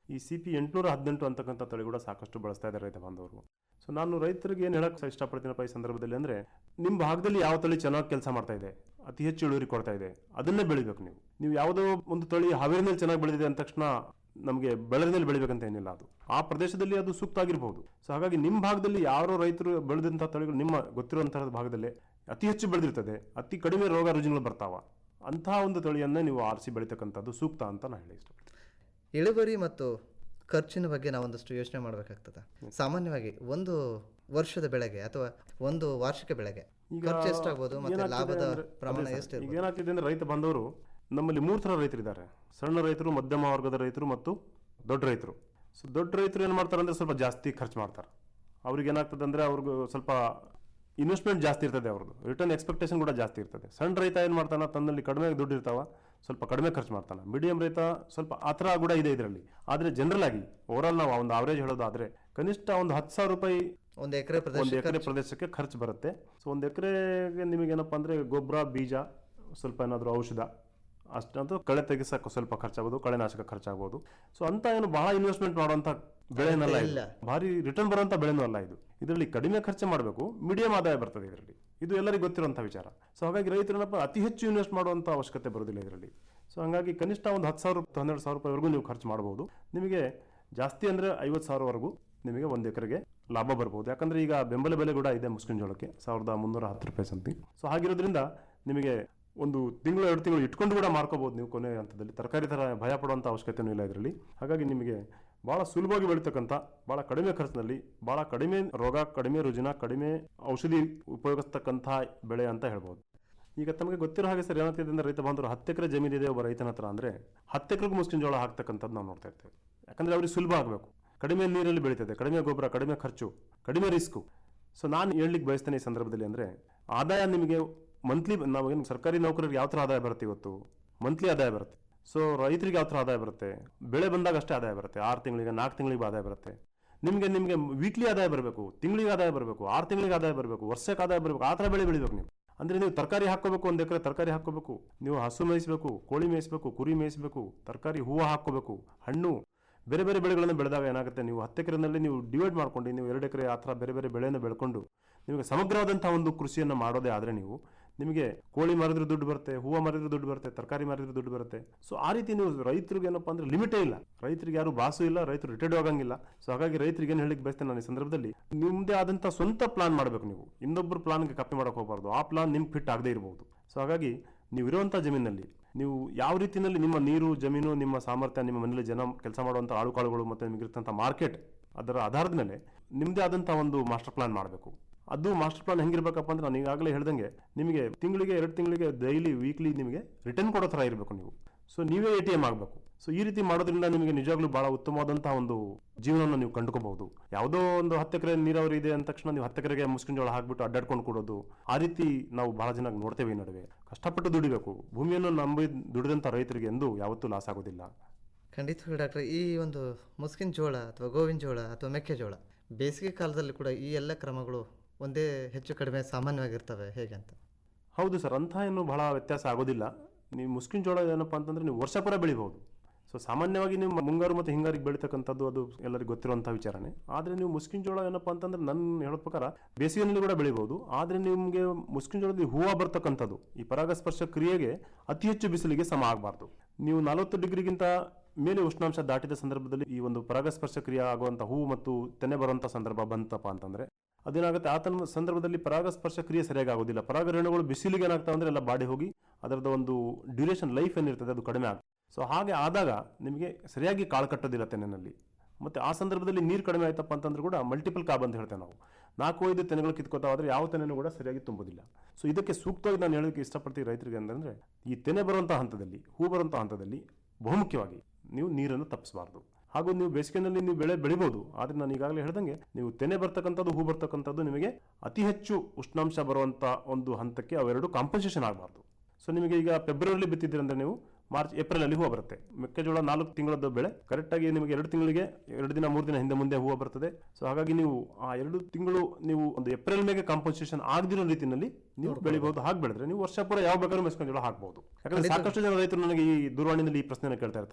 S10: ಈ ಸಿ ಪಿ ಎಂಟುನೂರ ಹದಿನೆಂಟು ಅಂತಕ್ಕಂಥ ತಳಿ ಕೂಡ ಸಾಕಷ್ಟು ಬಳಸ್ತಾ ಇದ್ದಾರೆ ರೈತ ಬಾಂಧವರು ಸೊ ನಾನು ರೈತರಿಗೆ ಏನು ಹೇಳಕ್ಕೆ ಇಷ್ಟಪಡ್ತೀನಪ್ಪ ಈ ಸಂದರ್ಭದಲ್ಲಿ ಅಂದರೆ ನಿಮ್ಮ ಭಾಗದಲ್ಲಿ ಯಾವ ತಳಿ ಚೆನ್ನಾಗಿ ಕೆಲಸ ಮಾಡ್ತಾ ಇದೆ ಅತಿ ಹೆಚ್ಚು ಇಳುವರಿ ಕೊಡ್ತಾ ಇದೆ ಅದನ್ನೇ ಬೆಳಿಬೇಕು ನೀವು ನೀವು ಯಾವುದೋ ಒಂದು ತಳಿ ಹಾವೇರಿನಲ್ಲಿ ಚೆನ್ನಾಗಿ ಬೆಳೆದಿದೆ ಅಂದ ತಕ್ಷಣ ನಮಗೆ ಬೆಳರಿನಲ್ಲಿ ಬೆಳಿಬೇಕಂತ ಏನಿಲ್ಲ ಅದು ಆ ಪ್ರದೇಶದಲ್ಲಿ ಅದು ಸೂಕ್ತ ಆಗಿರ್ಬೋದು ಸೊ ಹಾಗಾಗಿ ನಿಮ್ಮ ಭಾಗದಲ್ಲಿ ಯಾರೋ ರೈತರು ಬೆಳೆದಂಥ ತಳಿಗಳು ನಿಮ್ಮ ಗೊತ್ತಿರುವಂತಹ ಭಾಗದಲ್ಲಿ ಅತಿ ಹೆಚ್ಚು ಬೆಳೆದಿರ್ತದೆ ಅತಿ ಕಡಿಮೆ ರೋಗ ರುಜಿನಗಳು ಬರ್ತಾವ ಅಂತಹ ಒಂದು ತಳಿಯನ್ನೇ ನೀವು ಆರಿಸಿ ಬೆಳಿತಕ್ಕಂಥದ್ದು ಸೂಕ್ತ ಅಂತ ನಾನು ಹೇಳಿ ಇಷ್ಟಪಡ್ತೀನಿ
S5: ಇಳುವರಿ ಮತ್ತು ಖರ್ಚಿನ ಬಗ್ಗೆ ನಾವೊಂದಷ್ಟು ಯೋಚನೆ ಮಾಡಬೇಕಾಗ್ತದೆ ಸಾಮಾನ್ಯವಾಗಿ ಒಂದು ವರ್ಷದ ಬೆಳೆಗೆ ಅಥವಾ ಒಂದು ವಾರ್ಷಿಕ ಬೆಳೆಗೆ ಖರ್ಚು ಎಷ್ಟಾಗ್ಬೋದು ಮತ್ತೆ
S10: ಏನಾಗ್ತಿದೆ
S5: ಲಾಭದ
S10: ಅಂದ್ರೆ-
S5: ಪ್ರಮಾಣ
S10: ಅದೇ ಸರ್,
S5: ಎಷ್ಟು
S10: ಈಗ ಏನಾಗ್ತಿದೆ ಅಂದ್ರೆ ರೈತ ಬಾಂಧವರು ನಮ್ಮಲ್ಲಿ ಮೂರು ಥರ ರೈತರಿದ್ದಾರೆ ಸಣ್ಣ ರೈತರು ಮಧ್ಯಮ ವರ್ಗದ ರೈತರು ಮತ್ತು ದೊಡ್ಡ ರೈತರು ಸೊ ದೊಡ್ಡ ರೈತರು ಏನು ಮಾಡ್ತಾರೆ ಅಂದ್ರೆ ಸ್ವಲ್ಪ ಜಾಸ್ತಿ ಖರ್ಚು ಮಾಡ್ತಾರೆ ಅವ್ರಿಗೆ ಏನಾಗ್ತದೆ ಅಂದ್ರೆ ಅವ್ರಿಗೆ ಸ್ವಲ್ಪ ಇನ್ವೆಸ್ಟ್ಮೆಂಟ್ ಜಾಸ್ತಿ ಇರ್ತದೆ ಅವ್ರದ್ದು ರಿಟರ್ನ್ ಎಕ್ಸ್ಪೆಕ್ಟೇಷನ್ ಕೂಡ ಜಾಸ್ತಿ ಇರ್ತದೆ ಸಣ್ಣ ರೈತ ಏನು ಮಾಡ್ತಾನೆ ತನ್ನಲ್ಲಿ ಕಡಿಮೆ ದುಡ್ಡು ಇರ್ತಾವ ಸ್ವಲ್ಪ ಕಡಿಮೆ ಖರ್ಚು ಮಾಡ್ತಾನೆ ಮೀಡಿಯಂ ರೈತ ಸ್ವಲ್ಪ ಆ ಥರ ಕೂಡ ಇದೆ ಇದರಲ್ಲಿ ಆದರೆ ಜನರಲ್ ಆಗಿ ಓವರಾಲ್ ನಾವು ಒಂದು ಅವರೇಜ್ ಹೇಳೋದಾದ್ರೆ ಕನಿಷ್ಠ ಒಂದು ಹತ್ತು ಸಾವಿರ ರೂಪಾಯಿ
S5: ಒಂದು ಎಕರೆ
S10: ಒಂದು
S5: ಪ್ರದೇಶ
S10: ಎಕರೆ ಪ್ರದೇಶಕ್ಕೆ ಖರ್ಚು ಬರುತ್ತೆ ಸೊ ಒಂದು ಎಕರೆಗೆ ನಿಮಗೇನಪ್ಪ ಅಂದರೆ ಗೊಬ್ಬರ ಬೀಜ ಸ್ವಲ್ಪ ಏನಾದರೂ ಔಷಧ ಅಷ್ಟಂತೂ ಕಳೆ ತೆಗಿಸಕ್ಕೆ ಸ್ವಲ್ಪ ಖರ್ಚಾಗ್ಬೋದು ಕಳೆನಾಶಕ ಖರ್ಚಾಗ್ಬೋದು ಸೊ ಅಂತ ಏನು ಬಹಳ ಇನ್ವೆಸ್ಟ್ಮೆಂಟ್ ಮಾಡುವಂಥ ಬೆಳೆನಲ್ಲ ಇದು
S5: ಇಲ್ಲ.
S10: ಭಾರಿ ರಿಟರ್ನ್ ಬರುವಂಥ ಬೆಳೆನೂ ಅಲ್ಲ ಇದು ಇದರಲ್ಲಿ ಕಡಿಮೆ ಖರ್ಚು ಮಾಡಬೇಕು ಮೀಡಿಯಂ ಆದಾಯ ಬರ್ತದೆ ಇದರಲ್ಲಿ ಇದು ಎಲ್ಲರಿಗೂ ಗೊತ್ತಿರುವಂಥ ವಿಚಾರ ಸೊ ಹಾಗಾಗಿ ರೈತರನ್ನಪ್ಪ ಅತಿ ಹೆಚ್ಚು ಇನ್ವೆಸ್ಟ್ ಮಾಡುವಂಥ ಅವಶ್ಯಕತೆ ಬರೋದಿಲ್ಲ ಇದರಲ್ಲಿ ಸೊ ಹಾಗಾಗಿ ಕನಿಷ್ಠ ಒಂದು ಹತ್ತು ಸಾವಿರ ಹನ್ನೆರಡು ಸಾವಿರ ರೂಪಾಯಿವರೆಗೂ ನೀವು ಖರ್ಚು ಮಾಡ್ಬೋದು ನಿಮಗೆ ಜಾಸ್ತಿ ಅಂದರೆ ಐವತ್ತು ಸಾವಿರವರೆಗೂ ನಿಮಗೆ ಒಂದು ಎಕರೆಗೆ ಲಾಭ ಬರ್ಬೋದು ಯಾಕಂದ್ರೆ ಈಗ ಬೆಂಬಲ ಬೆಲೆ ಕೂಡ ಇದೆ ಮುಸ್ಕಿನ ಜೋಳಕ್ಕೆ ಸಾವಿರದ ಮುನ್ನೂರ ಹತ್ತು ರೂಪಾಯಿ ಸಮಥಿಂಗ್ ಸೊ ಹಾಗಿರೋದ್ರಿಂದ ನಿಮಗೆ ಒಂದು ತಿಂಗಳು ಎರಡು ತಿಂಗಳು ಇಟ್ಕೊಂಡು ಕೂಡ ಮಾರ್ಕೋಬಹುದು ನೀವು ಕೊನೆ ಹಂತದಲ್ಲಿ ತರಕಾರಿ ಥರ ಭಯ ಪಡುವಂಥ ಅವಶ್ಯಕತೆಯೂ ಇಲ್ಲ ಇದರಲ್ಲಿ ಹಾಗಾಗಿ ನಿಮಗೆ ಭಾಳ ಸುಲಭವಾಗಿ ಬೆಳೀತಕ್ಕಂಥ ಭಾಳ ಕಡಿಮೆ ಖರ್ಚಿನಲ್ಲಿ ಭಾಳ ಕಡಿಮೆ ರೋಗ ಕಡಿಮೆ ರುಜಿನ ಕಡಿಮೆ ಔಷಧಿ ಉಪಯೋಗಿಸ್ತಕ್ಕಂಥ ಬೆಳೆ ಅಂತ ಹೇಳ್ಬೋದು ಈಗ ತಮಗೆ ಗೊತ್ತಿರೋ ಹಾಗೆ ಸರ್ ಏನಾಗ್ತಿದೆ ಅಂದ್ರೆ ರೈತ ಬಾಂಧವರು ಹತ್ತು ಎಕರೆ ಜಮೀನಿದೆ ಒಬ್ಬ ರೈತನ ಹತ್ರ ಅಂದರೆ ಹತ್ತು ಎಕರೆಗೂ ಮುಸ್ಕಿನ ಜೋಳ ಹಾಕ್ತಕ್ಕಂಥದ್ದು ನಾವು ನೋಡ್ತಾ ಇರ್ತೇವೆ ಯಾಕಂದರೆ ಅವ್ರಿಗೆ ಸುಲಭ ಆಗಬೇಕು ಕಡಿಮೆ ನೀರಲ್ಲಿ ಬೆಳೀತದೆ ಕಡಿಮೆ ಗೊಬ್ಬರ ಕಡಿಮೆ ಖರ್ಚು ಕಡಿಮೆ ರಿಸ್ಕು ಸೊ ನಾನು ಹೇಳಲಿಕ್ಕೆ ಬಯಸ್ತೇನೆ ಈ ಸಂದರ್ಭದಲ್ಲಿ ಅಂದರೆ ಆದಾಯ ನಿಮಗೆ ಮಂತ್ಲಿ ನಾವೇನು ಸರ್ಕಾರಿ ನೌಕರರಿಗೆ ಯಾವ ಥರ ಆದಾಯ ಬರುತ್ತೆ ಇವತ್ತು ಮಂತ್ಲಿ ಆದಾಯ ಬರುತ್ತೆ ಸೊ ರೈತರಿಗೆ ಯಾವ ಥರ ಆದಾಯ ಬರುತ್ತೆ ಬೆಳೆ ಬಂದಾಗ ಅಷ್ಟೇ ಆದಾಯ ಬರುತ್ತೆ ಆರು ತಿಂಗಳಿಗೆ ನಾಲ್ಕು ತಿಂಗಳಿಗೆ ಆದಾಯ ಬರುತ್ತೆ ನಿಮಗೆ ನಿಮಗೆ ವೀಕ್ಲಿ ಆದಾಯ ಬರಬೇಕು ತಿಂಗಳಿಗೆ ಆದಾಯ ಬರಬೇಕು ಆರು ತಿಂಗಳಿಗೆ ಆದಾಯ ಬರಬೇಕು ವರ್ಷಕ್ಕೆ ಆದಾಯ ಬರಬೇಕು ಆ ಥರ ಬೆಳೆ ಬೆಳಿಬೇಕು ನೀವು ಅಂದರೆ ನೀವು ತರಕಾರಿ ಹಾಕ್ಕೋಬೇಕು ಒಂದು ಎಕರೆ ತರಕಾರಿ ಹಾಕ್ಕೋಬೇಕು ನೀವು ಹಸು ಮೇಯಿಸಬೇಕು ಕೋಳಿ ಮೇಯಿಸಬೇಕು ಕುರಿ ಮೇಯಿಸಬೇಕು ತರಕಾರಿ ಹೂವು ಹಾಕ್ಕೋಬೇಕು ಹಣ್ಣು ಬೇರೆ ಬೇರೆ ಬೆಳೆಗಳನ್ನು ಬೆಳೆದಾಗ ಏನಾಗುತ್ತೆ ನೀವು ಹತ್ತು ಎಕರೆನಲ್ಲಿ ನೀವು ಡಿವೈಡ್ ಮಾಡ್ಕೊಂಡು ನೀವು ಎರಡು ಎಕರೆ ಆ ಥರ ಬೇರೆ ಬೇರೆ ಬೆಳೆಯನ್ನು ಬೆಳ್ಕೊಂಡು ನಿಮಗೆ ಸಮಗ್ರವಾದಂಥ ಒಂದು ಕೃಷಿಯನ್ನು ಮಾಡೋದೇ ಆದರೆ ನೀವು ನಿಮಗೆ ಕೋಳಿ ಮಾರಿದ್ರೆ ದುಡ್ಡು ಬರುತ್ತೆ ಹೂವು ಮಾರಿದ್ರೆ ದುಡ್ಡು ಬರುತ್ತೆ ತರಕಾರಿ ಮಾರಿದ್ರೆ ದುಡ್ಡು ಬರುತ್ತೆ ಸೊ ಆ ರೀತಿ ನೀವು ರೈತರಿಗೆ ಏನಪ್ಪ ಅಂದ್ರೆ ಲಿಮಿಟೇ ಇಲ್ಲ ರೈತರಿಗೆ ಯಾರು ಬಾಸು ಇಲ್ಲ ರೈತರು ರಿಟೈರ್ಡ್ ಆಗಂಗಿಲ್ಲ ಸೊ ಹಾಗಾಗಿ ರೈತರಿಗೆ ಏನು ಹೇಳಿಕ್ ಬಯಸ್ತೇನೆ ನಾನು ಈ ಸಂದರ್ಭದಲ್ಲಿ ನಿಮ್ಮದೇ ಆದಂಥ ಸ್ವಂತ ಪ್ಲಾನ್ ಮಾಡಬೇಕು ನೀವು ಇನ್ನೊಬ್ಬರು ಪ್ಲಾನ್ಗೆ ಕಾಪಿ ಮಾಡಕ್ಕೆ ಹೋಗಬಾರ್ದು ಆ ಪ್ಲಾನ್ ನಿಮ್ಗೆ ಫಿಟ್ ಆಗದೇ ಇರಬಹುದು ಸೊ ಹಾಗಾಗಿ ನೀವು ಇರುವಂಥ ಜಮೀನಲ್ಲಿ ನೀವು ಯಾವ ರೀತಿಯಲ್ಲಿ ನಿಮ್ಮ ನೀರು ಜಮೀನು ನಿಮ್ಮ ಸಾಮರ್ಥ್ಯ ನಿಮ್ಮ ಮನೇಲಿ ಜನ ಕೆಲಸ ಮಾಡುವಂಥ ಆಳುಕಾಳುಗಳು ಮತ್ತು ನಿಮಗಿರ್ತಂಥ ಮಾರ್ಕೆಟ್ ಅದರ ಆಧಾರದ ಮೇಲೆ ನಿಮ್ಮದೇ ಆದಂಥ ಒಂದು ಮಾಸ್ಟರ್ ಪ್ಲಾನ್ ಮಾಡಬೇಕು ಅದು ಮಾಸ್ಟರ್ ಪ್ಲಾನ್ ಹೆಂಗಿರ್ಬೇಕಪ್ಪ ಅಂದ್ರೆ ನಾನು ಈಗಾಗಲೇ ಹೇಳ್ದಂಗೆ ನಿಮಗೆ ತಿಂಗಳಿಗೆ ಎರಡು ತಿಂಗಳಿಗೆ ಡೈಲಿ ವೀಕ್ಲಿ ನಿಮಗೆ ರಿಟರ್ನ್ ಕೊಡೋ ಥರ ಇರಬೇಕು ನೀವು ಸೊ ನೀವೇ ಎ ಟಿ ಎಮ್ ಆಗಬೇಕು ಸೊ ಈ ರೀತಿ ಮಾಡೋದ್ರಿಂದ ನಿಮಗೆ ನಿಜವಾಗ್ಲೂ ಬಹಳ ಉತ್ತಮವಾದಂತಹ ಒಂದು ಜೀವನವನ್ನು ನೀವು ಕಂಡುಕೋಬಹುದು ಯಾವುದೋ ಒಂದು ಹತ್ತು ಎಕರೆ ನೀರಾವರಿ ಇದೆ ಅಂದ ತಕ್ಷಣ ನೀವು ಹತ್ತು ಎಕರೆಗೆ ಮುಸ್ಕಿನ ಜೋಳ ಹಾಕ್ಬಿಟ್ಟು ಅಡ್ಡಾಡ್ಕೊಂಡು ಕೊಡೋದು ಆ ರೀತಿ ನಾವು ಬಹಳ ಜನ ನೋಡ್ತೇವೆ ಈ ನಡುವೆ ಕಷ್ಟಪಟ್ಟು ದುಡಿಬೇಕು ಭೂಮಿಯನ್ನು ನಂಬಿ ದುಡಿದಂಥ ರೈತರಿಗೆ ಎಂದೂ ಯಾವತ್ತೂ ಲಾಸ್ ಆಗೋದಿಲ್ಲ
S5: ಖಂಡಿತವಾಗಿ ಡಾಕ್ಟರ್ ಈ ಒಂದು ಮುಸ್ಕಿನ ಜೋಳ ಅಥವಾ ಗೋವಿನ ಜೋಳ ಅಥವಾ ಮೆಕ್ಕೆಜೋಳ ಬೇಸಿಗೆ ಕಾಲದಲ್ಲಿ ಕೂಡ ಈ ಎಲ್ಲ ಕ್ರಮಗಳು ಒಂದೇ ಹೆಚ್ಚು ಕಡಿಮೆ ಸಾಮಾನ್ಯವಾಗಿರ್ತವೆ ಹೇಗೆ ಅಂತ
S10: ಹೌದು ಸರ್ ಅಂಥ ಏನು ಬಹಳ ವ್ಯತ್ಯಾಸ ಆಗೋದಿಲ್ಲ ನೀವು ಮುಸ್ಕಿನ ಜೋಳ ಏನಪ್ಪ ಅಂತಂದ್ರೆ ನೀವು ವರ್ಷ ಪೂರ ಬೆಳಿಬಹುದು ಸೊ ಸಾಮಾನ್ಯವಾಗಿ ನೀವು ಮುಂಗಾರು ಮತ್ತು ಹಿಂಗಾರಿಗೆ ಬೆಳೀತಕ್ಕಂಥದ್ದು ಅದು ಎಲ್ಲರಿಗೂ ಗೊತ್ತಿರುವಂಥ ವಿಚಾರನೇ ಆದರೆ ನೀವು ಮುಸ್ಕಿನ ಜೋಳ ಏನಪ್ಪ ಅಂತಂದ್ರೆ ನನ್ನ ಹೇಳೋ ಪ್ರಕಾರ ಬೇಸಿಗೆನಲ್ಲಿ ಕೂಡ ಬೆಳಿಬಹುದು ಆದರೆ ನಿಮಗೆ ಮುಸ್ಕಿನ ಜೋಳದಲ್ಲಿ ಹೂವು ಬರ್ತಕ್ಕಂಥದ್ದು ಈ ಪರಾಗಸ್ಪರ್ಶ ಕ್ರಿಯೆಗೆ ಅತಿ ಹೆಚ್ಚು ಬಿಸಿಲಿಗೆ ಸಮ ಆಗಬಾರ್ದು ನೀವು ನಲವತ್ತು ಡಿಗ್ರಿಗಿಂತ ಮೇಲೆ ಉಷ್ಣಾಂಶ ದಾಟಿದ ಸಂದರ್ಭದಲ್ಲಿ ಈ ಒಂದು ಪರಾಗಸ್ಪರ್ಶ ಕ್ರಿಯೆ ಆಗುವಂಥ ಹೂವು ಮತ್ತು ತೆನೆ ಬರುವಂಥ ಸಂದರ್ಭ ಬಂತಪ್ಪ ಅಂತಂದ್ರೆ ಅದೇನಾಗುತ್ತೆ ಆತನ ಸಂದರ್ಭದಲ್ಲಿ ಪರಾಗಸ್ಪರ್ಶ ಕ್ರಿಯೆ ಸರಿಯಾಗಿ ಆಗೋದಿಲ್ಲ ಪರಾಗರೇಣುಗಳು ಬಿಸಿಲಿಗೆ ಏನಾಗ್ತಾವೆ ಅಂದ್ರೆ ಎಲ್ಲ ಬಾಡಿ ಹೋಗಿ ಅದರದ ಒಂದು ಡ್ಯೂರೇಷನ್ ಲೈಫ್ ಏನಿರ್ತದೆ ಅದು ಕಡಿಮೆ ಆಗುತ್ತೆ ಸೊ ಹಾಗೆ ಆದಾಗ ನಿಮಗೆ ಸರಿಯಾಗಿ ಕಾಳು ಕಟ್ಟೋದಿಲ್ಲ ತೆನೆನಲ್ಲಿ ಮತ್ತೆ ಆ ಸಂದರ್ಭದಲ್ಲಿ ನೀರು ಕಡಿಮೆ ಆಯ್ತಪ್ಪ ಅಂತಂದ್ರೆ ಕೂಡ ಮಲ್ಟಿಪಲ್ ಕಾಬ್ ಅಂತ ಹೇಳ್ತೇವೆ ನಾವು ನಾಲ್ಕು ಐದು ತೆನೆಗಳು ಕಿತ್ಕೋತಾ ಹೋದ್ರೆ ಯಾವ ತೆನೆನೂ ಕೂಡ ಸರಿಯಾಗಿ ತುಂಬೋದಿಲ್ಲ ಸೊ ಇದಕ್ಕೆ ಸೂಕ್ತವಾಗಿ ನಾನು ಹೇಳೋದಕ್ಕೆ ಇಷ್ಟಪಡ್ತೀನಿ ರೈತರಿಗೆ ಅಂತಂದ್ರೆ ಈ ತೆನೆ ಬರುವಂಥ ಹಂತದಲ್ಲಿ ಹೂ ಬರುವಂಥ ಹಂತದಲ್ಲಿ ಬಹುಮುಖ್ಯವಾಗಿ ನೀವು ನೀರನ್ನು ತಪ್ಪಿಸಬಾರ್ದು ಹಾಗೂ ನೀವು ಬೇಸಿಗೆನಲ್ಲಿ ನೀವು ಬೆಳೆ ಬೆಳಿಬಹುದು ಆದರೆ ನಾನು ಈಗಾಗಲೇ ಹೇಳ್ದಂಗೆ ನೀವು ತೆನೆ ಬರ್ತಕ್ಕಂಥದ್ದು ಹೂ ಬರ್ತಕ್ಕಂಥದ್ದು ನಿಮಗೆ ಅತಿ ಹೆಚ್ಚು ಉಷ್ಣಾಂಶ ಬರುವಂಥ ಒಂದು ಹಂತಕ್ಕೆ ಅವೆರಡು ಕಾಂಪನ್ಸೇಷನ್ ಆಗಬಾರ್ದು ಸೊ ನಿಮಗೆ ಈಗ ಫೆಬ್ರವರಿಲಿ ಬಿತ್ತಿದ್ದೀರಂದ್ರೆ ನೀವು ಮಾರ್ಚ್ ಏಪ್ರಿಲ್ ಅಲ್ಲಿ ಹೂವು ಬರುತ್ತೆ ಮೆಕ್ಕೆಜೋಳ ನಾಲ್ಕು ತಿಂಗಳದ್ದು ಬೆಳೆ ಕರೆಕ್ಟಾಗಿ ನಿಮಗೆ ಎರಡು ತಿಂಗಳಿಗೆ ಎರಡು ದಿನ ಮೂರು ದಿನ ಹಿಂದೆ ಮುಂದೆ ಹೂವು ಬರ್ತದೆ ಸೊ ಹಾಗಾಗಿ ನೀವು ಆ ಎರಡು ತಿಂಗಳು ನೀವು ಒಂದು ಏಪ್ರಿಲ್ ಮೇಲೆ ಕಾಂಪನ್ಸೇಷನ್ ಆಗದಿರೋ ರೀತಿಯಲ್ಲಿ ನೀವು ಬೆಳಿಬಹುದು ಹಾಗೆ ಬೆಳೆದ್ರೆ ನೀವು ವರ್ಷ ಪೂರ ಯಾವ ಬೇಕಾದ್ರೂ ಮೆಸ್ಕೊಂಡು ಜೋಳ ಹಾಕ್ಬಹುದು ಯಾಕಂದ್ರೆ ಸಾಕಷ್ಟು ಜನ ರೈತರು ನನಗೆ ಈ ದೂರವಾಣಿನಲ್ಲಿ ಈ ಪ್ರಶ್ನೆನ ಕೇಳ್ತಾ ಇರ್ತಾರೆ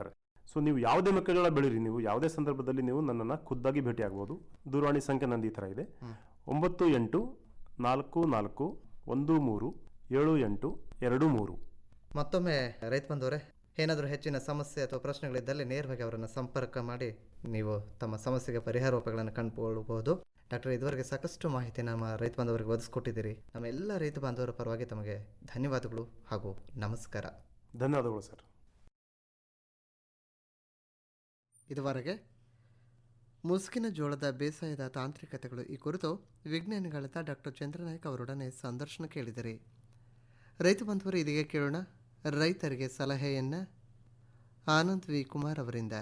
S10: ಸೊ ನೀವು ಯಾವುದೇ ಮೆಕ್ಕೆಜೋಳ ಬೆಳೀರಿ ನೀವು ಯಾವುದೇ ಸಂದರ್ಭದಲ್ಲಿ ನೀವು ನನ್ನನ್ನು ಖುದ್ದಾಗಿ ಭೇಟಿ ಆಗ್ಬೋದು ದೂರವಾಣಿ ಸಂಖ್ಯೆ ನಂದು ಈ ಥರ ಇದೆ ಒಂಬತ್ತು ಎಂಟು ನಾಲ್ಕು ನಾಲ್ಕು ಒಂದು ಮೂರು ಏಳು ಎಂಟು ಎರಡು ಮೂರು
S5: ಮತ್ತೊಮ್ಮೆ ರೈತ ಬಂದವರೇ ಏನಾದರೂ ಹೆಚ್ಚಿನ ಸಮಸ್ಯೆ ಅಥವಾ ಪ್ರಶ್ನೆಗಳಿದ್ದಲ್ಲಿ ನೇರವಾಗಿ ಅವರನ್ನು ಸಂಪರ್ಕ ಮಾಡಿ ನೀವು ತಮ್ಮ ಸಮಸ್ಯೆಗೆ ಪರಿಹಾರೋಪಗಳನ್ನು ಕಂಡುಕೊಳ್ಳಬಹುದು ಡಾಕ್ಟರ್ ಇದುವರೆಗೆ ಸಾಕಷ್ಟು ಮಾಹಿತಿ ನಮ್ಮ ರೈತ ಬಾಂಧವರಿಗೆ ಒದಗಿಸ್ಕೊಟ್ಟಿದ್ದೀರಿ ನಮ್ಮ ಎಲ್ಲ ರೈತ ಬಾಂಧವರ ಪರವಾಗಿ ತಮಗೆ ಧನ್ಯವಾದಗಳು ಹಾಗೂ ನಮಸ್ಕಾರ
S10: ಧನ್ಯವಾದಗಳು ಸರ್
S5: ಇದುವರೆಗೆ ಮುಸುಕಿನ ಜೋಳದ ಬೇಸಾಯದ ತಾಂತ್ರಿಕತೆಗಳು ಈ ಕುರಿತು ವಿಜ್ಞಾನಿಗಳಾದ ಡಾಕ್ಟರ್ ಚಂದ್ರನಾಯಕ್ ಅವರೊಡನೆ ಸಂದರ್ಶನ ಕೇಳಿದಿರಿ ರೈತ ಬಂಧುವರು ಇದೀಗ ಕೇಳೋಣ ರೈತರಿಗೆ ಸಲಹೆಯನ್ನು ಆನಂದ್ ವಿ ಕುಮಾರ್ ಅವರಿಂದ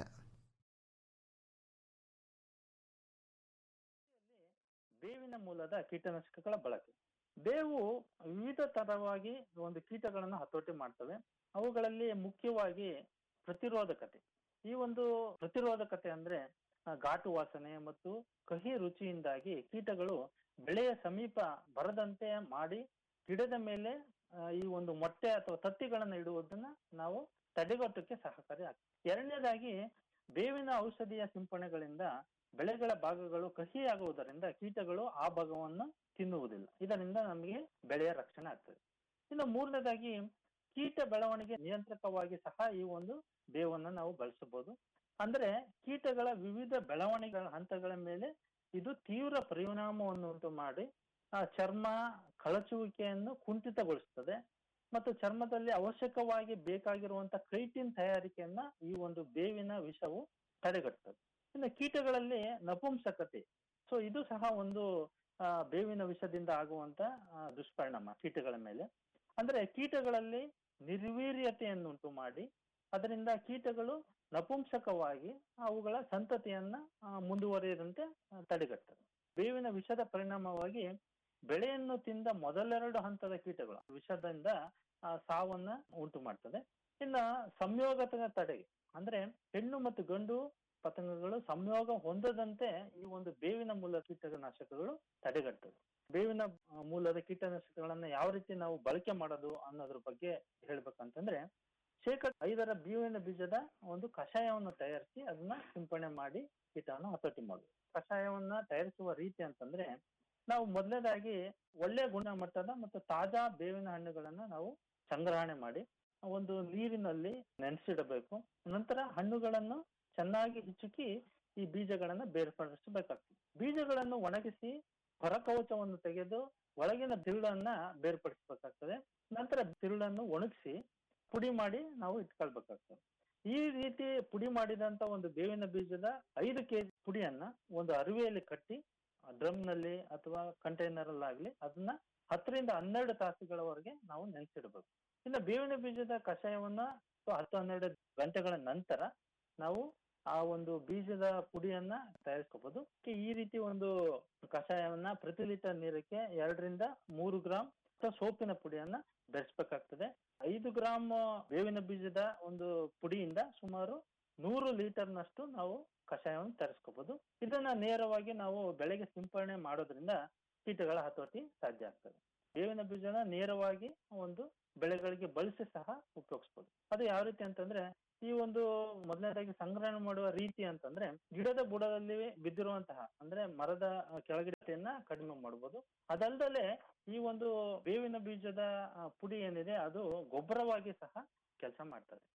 S11: ಬೇವಿನ ಮೂಲದ ಕೀಟನಾಶಕಗಳ ಬಳಕೆ ಬೇವು ವಿವಿಧ ತರವಾಗಿ ಒಂದು ಕೀಟಗಳನ್ನು ಹತೋಟಿ ಮಾಡ್ತವೆ ಅವುಗಳಲ್ಲಿ ಮುಖ್ಯವಾಗಿ ಪ್ರತಿರೋಧಕತೆ ಈ ಒಂದು ಪ್ರತಿರೋಧಕತೆ ಅಂದ್ರೆ ಆ, ಘಾಟು ವಾಸನೆ ಮತ್ತು ಕಹಿ ರುಚಿಯಿಂದಾಗಿ ಕೀಟಗಳು ಬೆಳೆಯ ಸಮೀಪ ಬರದಂತೆ ಮಾಡಿ ಗಿಡದ ಮೇಲೆ ಆ, ಈ ಒಂದು ಮೊಟ್ಟೆ ಅಥವಾ ತತ್ತಿಗಳನ್ನು ಇಡುವುದನ್ನ ನಾವು ತಡೆಗಟ್ಟಕ್ಕೆ ಸಹಕಾರಿ ಆಗ್ತದೆ ಎರಡನೇದಾಗಿ ಬೇವಿನ ಔಷಧಿಯ ಸಿಂಪರಣೆಗಳಿಂದ ಬೆಳೆಗಳ ಭಾಗಗಳು ಕಹಿಯಾಗುವುದರಿಂದ ಕೀಟಗಳು ಆ ಭಾಗವನ್ನು ತಿನ್ನುವುದಿಲ್ಲ ಇದರಿಂದ ನಮಗೆ ಬೆಳೆಯ ರಕ್ಷಣೆ ಆಗ್ತದೆ ಇನ್ನು ಮೂರನೇದಾಗಿ ಕೀಟ ಬೆಳವಣಿಗೆ ನಿಯಂತ್ರಕವಾಗಿ ಸಹ ಈ ಒಂದು ಬೇವನ್ನು ನಾವು ಬಳಸಬಹುದು ಅಂದ್ರೆ ಕೀಟಗಳ ವಿವಿಧ ಬೆಳವಣಿಗೆಗಳ ಹಂತಗಳ ಮೇಲೆ ಇದು ತೀವ್ರ ಪರಿಣಾಮವನ್ನು ಉಂಟು ಮಾಡಿ ಆ ಚರ್ಮ ಕಳಚುವಿಕೆಯನ್ನು ಕುಂಠಿತಗೊಳಿಸ್ತದೆ ಮತ್ತು ಚರ್ಮದಲ್ಲಿ ಅವಶ್ಯಕವಾಗಿ ಬೇಕಾಗಿರುವಂತ ಕ್ರೈಟಿನ್ ತಯಾರಿಕೆಯನ್ನ ಈ ಒಂದು ಬೇವಿನ ವಿಷವು ತಡೆಗಟ್ಟುತ್ತದೆ ಇನ್ನು ಕೀಟಗಳಲ್ಲಿ ನಪುಂಸಕತೆ ಸೊ ಇದು ಸಹ ಒಂದು ಆ, ಬೇವಿನ ವಿಷದಿಂದ ಆಗುವಂತ ಆ, ದುಷ್ಪರಿಣಾಮ ಕೀಟಗಳ ಮೇಲೆ ಅಂದ್ರೆ ಕೀಟಗಳಲ್ಲಿ ನಿರ್ವೀರ್ಯತೆಯನ್ನುಂಟು ಮಾಡಿ ಅದರಿಂದ ಕೀಟಗಳು ನಪುಂಸಕವಾಗಿ ಅವುಗಳ ಸಂತತಿಯನ್ನ ಆ, ಮುಂದುವರಿಯದಂತೆ ಆ, ತಡೆಗಟ್ಟುತ್ತದೆ ಬೇವಿನ ವಿಷದ ಪರಿಣಾಮವಾಗಿ ಬೆಳೆಯನ್ನು ತಿಂದ ಮೊದಲೆರಡು ಹಂತದ ಕೀಟಗಳು ವಿಷದಿಂದ ಆ, ಸಾವನ್ನ ಉಂಟು ಮಾಡ್ತದೆ ಇನ್ನ ಸಂಯೋಗದ ತಡೆಗೆ ಅಂದ್ರೆ ಹೆಣ್ಣು ಮತ್ತು ಗಂಡು ಪತಂಗಗಳು ಸಂಯೋಗ ಹೊಂದದಂತೆ ಈ ಒಂದು ಬೇವಿನ ಮೂಲ ಕೀಟನಾಶಕಗಳು ತಡೆಗಟ್ಟುತ್ತದೆ ಬೇವಿನ ಆ, ಮೂಲದ ಕೀಟನಾಶಕಗಳನ್ನ ಯಾವ ರೀತಿ ನಾವು ಬಳಕೆ ಮಾಡೋದು ಅನ್ನೋದ್ರ ಬಗ್ಗೆ ಹೇಳ್ಬೇಕಂತಂದ್ರೆ ಶೇಕಡ ಐದರ ಬೇವಿನ ಬೀಜದ ಒಂದು ಕಷಾಯವನ್ನು ತಯಾರಿಸಿ ಅದನ್ನ ಸಿಂಪಡಣೆ ಮಾಡಿ ಕೀಟವನ್ನು ಹತೋಟಿ ಮಾಡುದು ಕಷಾಯವನ್ನ ತಯಾರಿಸುವ ರೀತಿ ಅಂತಂದ್ರೆ ನಾವು ಮೊದಲನೇದಾಗಿ ಒಳ್ಳೆ ಗುಣಮಟ್ಟದ ಮತ್ತು ತಾಜಾ ಬೇವಿನ ಹಣ್ಣುಗಳನ್ನ ನಾವು ಸಂಗ್ರಹಣೆ ಮಾಡಿ ಒಂದು ನೀರಿನಲ್ಲಿ ನೆನೆಸಿಡಬೇಕು ನಂತರ ಹಣ್ಣುಗಳನ್ನು ಚೆನ್ನಾಗಿ ಹಿಚುಕಿ ಈ ಬೀಜಗಳನ್ನ ಬೇರ್ಪಡಿಸಬೇಕಾಗ್ತದೆ ಬೀಜಗಳನ್ನು ಒಣಗಿಸಿ ಹೊರಕವಚವನ್ನು ತೆಗೆದು ಒಳಗಿನ ತಿರುಳನ್ನ ಬೇರ್ಪಡಿಸಬೇಕಾಗ್ತದೆ ನಂತರ ತಿರುಳನ್ನು ಒಣಗಿಸಿ ಪುಡಿ ಮಾಡಿ ನಾವು ಇಟ್ಕೊಳ್ಬೇಕಾಗ್ತದೆ ಈ ರೀತಿ ಪುಡಿ ಮಾಡಿದಂತ ಒಂದು ಬೇವಿನ ಬೀಜದ ಐದು ಕೆಜಿ ಪುಡಿಯನ್ನ ಒಂದು ಅರಿವೆಯಲ್ಲಿ ಕಟ್ಟಿ ಡ್ರಮ್ ನಲ್ಲಿ ಅಥವಾ ಕಂಟೈನರ್ ಅಲ್ಲಾಗ್ಲಿ ಅದನ್ನ ಹತ್ತರಿಂದ ಹನ್ನೆರಡು ತಾಸುಗಳವರೆಗೆ ನಾವು ನೆನೆಸಿಡಬೇಕು ಇನ್ನು ಬೇವಿನ ಬೀಜದ ಕಷಾಯವನ್ನ ಅಥವಾ ಹತ್ತು ಹನ್ನೆರಡು ಗಂಟೆಗಳ ನಂತರ ನಾವು ಆ ಒಂದು ಬೀಜದ ಪುಡಿಯನ್ನ ತಯಾರಿಸ್ಕೋಬಹುದು ಈ ರೀತಿ ಒಂದು ಕಷಾಯವನ್ನ ಪ್ರತಿ ಲೀಟರ್ ನೀರಕ್ಕೆ ಎರಡರಿಂದ ಮೂರು ಗ್ರಾಂ ಅಥವಾ ಸೋಪಿನ ಪುಡಿಯನ್ನ ಬೆರೆಸ್ಬೇಕಾಗ್ತದೆ ಐದು ಗ್ರಾಮ್ ಬೇವಿನ ಬೀಜದ ಒಂದು ಪುಡಿಯಿಂದ ಸುಮಾರು ನೂರು ಲೀಟರ್ನಷ್ಟು ನಾವು ಕಷಾಯವನ್ನು ತರಿಸ್ಕೋಬಹುದು ಇದನ್ನ ನೇರವಾಗಿ ನಾವು ಬೆಳೆಗೆ ಸಿಂಪರಣೆ ಮಾಡೋದ್ರಿಂದ ಕೀಟಗಳ ಹತೋಟಿ ಸಾಧ್ಯ ಆಗ್ತದೆ ಬೇವಿನ ಬೀಜನ ನೇರವಾಗಿ ಒಂದು ಬೆಳೆಗಳಿಗೆ ಬಳಸಿ ಸಹ ಉಪಯೋಗಿಸ್ಬೋದು ಅದು ಯಾವ ರೀತಿ ಅಂತಂದ್ರೆ ಈ ಒಂದು ಮೊದಲನೇದಾಗಿ ಸಂಗ್ರಹಣೆ ಮಾಡುವ ರೀತಿ ಅಂತಂದ್ರೆ ಗಿಡದ ಬುಡದಲ್ಲಿ ಬಿದ್ದಿರುವಂತಹ ಅಂದ್ರೆ ಮರದ ಆ, ಕೆಳಗಿಡತೆಯನ್ನ ಕಡಿಮೆ ಮಾಡಬಹುದು ಅದಲ್ದಲೆ ಈ ಒಂದು ಬೇವಿನ ಬೀಜದ ಆ, ಪುಡಿ ಏನಿದೆ ಅದು ಗೊಬ್ಬರವಾಗಿ ಸಹ ಕೆಲಸ ಮಾಡ್ತದೆ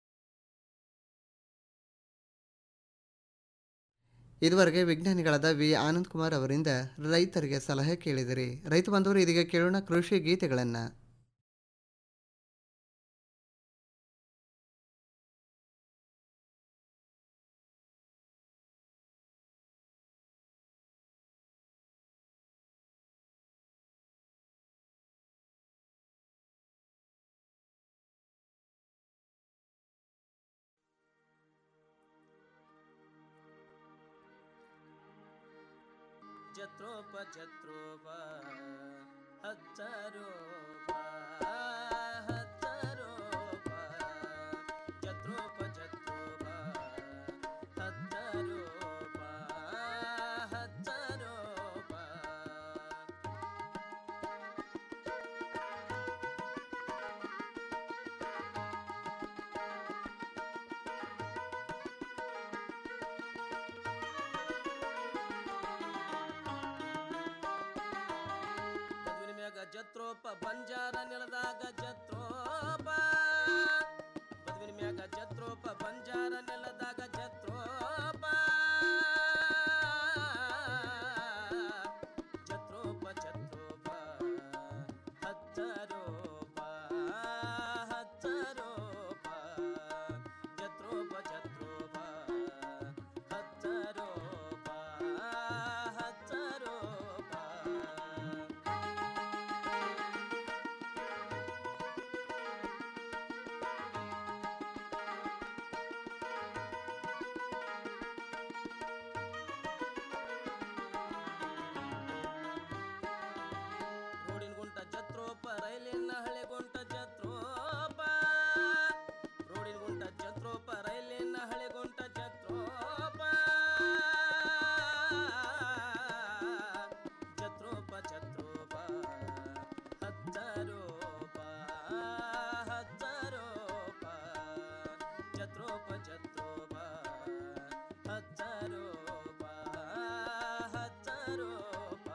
S5: ಇದುವರೆಗೆ ವಿಜ್ಞಾನಿಗಳಾದ ವಿ ಆನಂದ್ ಕುಮಾರ್ ಅವರಿಂದ ರೈತರಿಗೆ ಸಲಹೆ ಕೇಳಿದಿರಿ ರೈತ ಬಂಧುವರು ಇದೀಗ ಕೇಳೋಣ ಕೃಷಿ ಗೀತೆಗಳನ್ನು
S12: ಜತ್ರೋಪ ಜತ್ರೋಪ ಹಚ್ಚರೋಪ ಹಚ್ಚರೋಪ ಜತ್ರೋಪ ಜತ್ರೋಪ ಹಚ್ಚರೋಪ ಹಚ್ಚರೋಪ ಜತ್ರೋಪ ಬಂಜಾರ ನೆಲದಾಗ ಜತ್ರೋಪ ಬದುವಿನ ಮ್ಯಾಗ ಜತ್ರೋಪ ಬಂಜಾರ ನೆಲದಾಗ ಜತ್ರೋಪ ಜತ್ರೋಪ ಜತ್ರೋಪ ಹಚ್ಚರೋಪ ಹಚ್ಚರೋಪ ಜತ್ರೋಪ ಜತ್ರೋಪ ಹಚ್ಚರೋಪ ಹಚ್ಚರೋಪ ರೋಡಿನ ಗುಂಟ ಜತ್ರೋಪ ರೈಲಿನ ಹಳೆ ಗುಂಟ ಜತ್ರೋಪ ರೋಡಿನ ಗುಂಟ ಜತ್ರೋಪ ರೈಲಿನ ಹಳೆ ಗುಂಟ ಜತ್ರೋಪ ಜತ್ರೋಪ ಜತ್ರೋಪ ಹಚ್ಚರೋಪ ಹಚ್ಚರೋಪ ಜತ್ರೋಪ ಜತ್ರೋಪ ಹಚ್ಚರೋಪ ಹಚ್ಚರೋಪ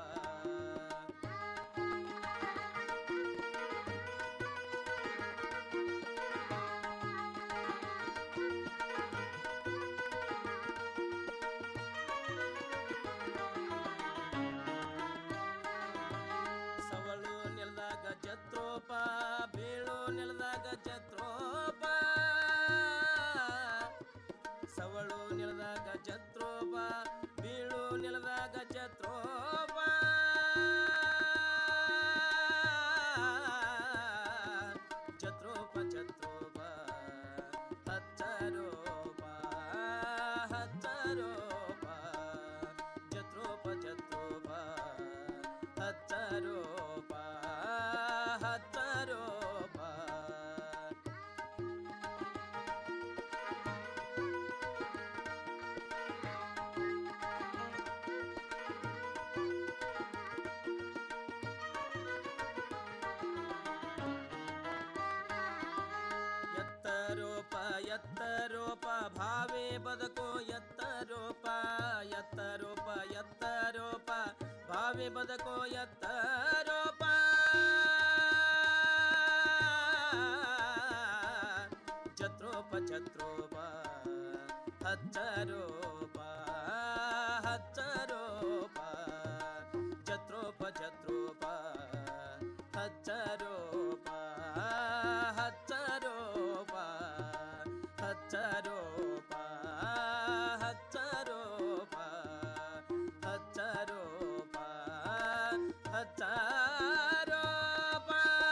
S12: ಸವಳು ನೆಲದಾಗ ಜತ್ರೋಪ ಬೀಳು ನೆಲದಾಗ ಜತ್ರೋಪ ಸವಳು ನೆಲದಾಗ ಜತ್ರೋಪ ಬೀಳು ನೆಲದಾಗ ಜತ್ರೋಪ ಜತ್ರೋಪ ಜತ್ರೋಪ ಹಚ್ಚರೋಪ ಹಚ್ಚರೋಪ ಜತ್ರೋಪ ಜತ್ರೋಪ ಹಚ್ಚರೋಪ ಹಚ್ಚರೋಪ ಎತ್ತರೋಪ ಎತ್ತರೋಪ ಭಾವೇ ಬದುಕು ಎತ್ತರೋಪ ಎತ್ತರೋಪ ಎತ್ತರೋಪ ಭಾವೇ ಬದುಕು ಎತ್ತರೋಪ ಜತ್ರೋಪ ಜತ್ರೋಪ ಹಚ್ಚರೋಪ ಹಚ್ಚರೋಪ ಜತ್ರೋಪ ಜತ್ರೋಪ ಹಚ್ಚರೋಪ ಹಚ್ಚರೋಪ ಹಚ್ಚರೋಪ ಹಚ್ಚರೋಪ ಹಚ್ಚರೋಪ ಹಚ್ಚರೋಪ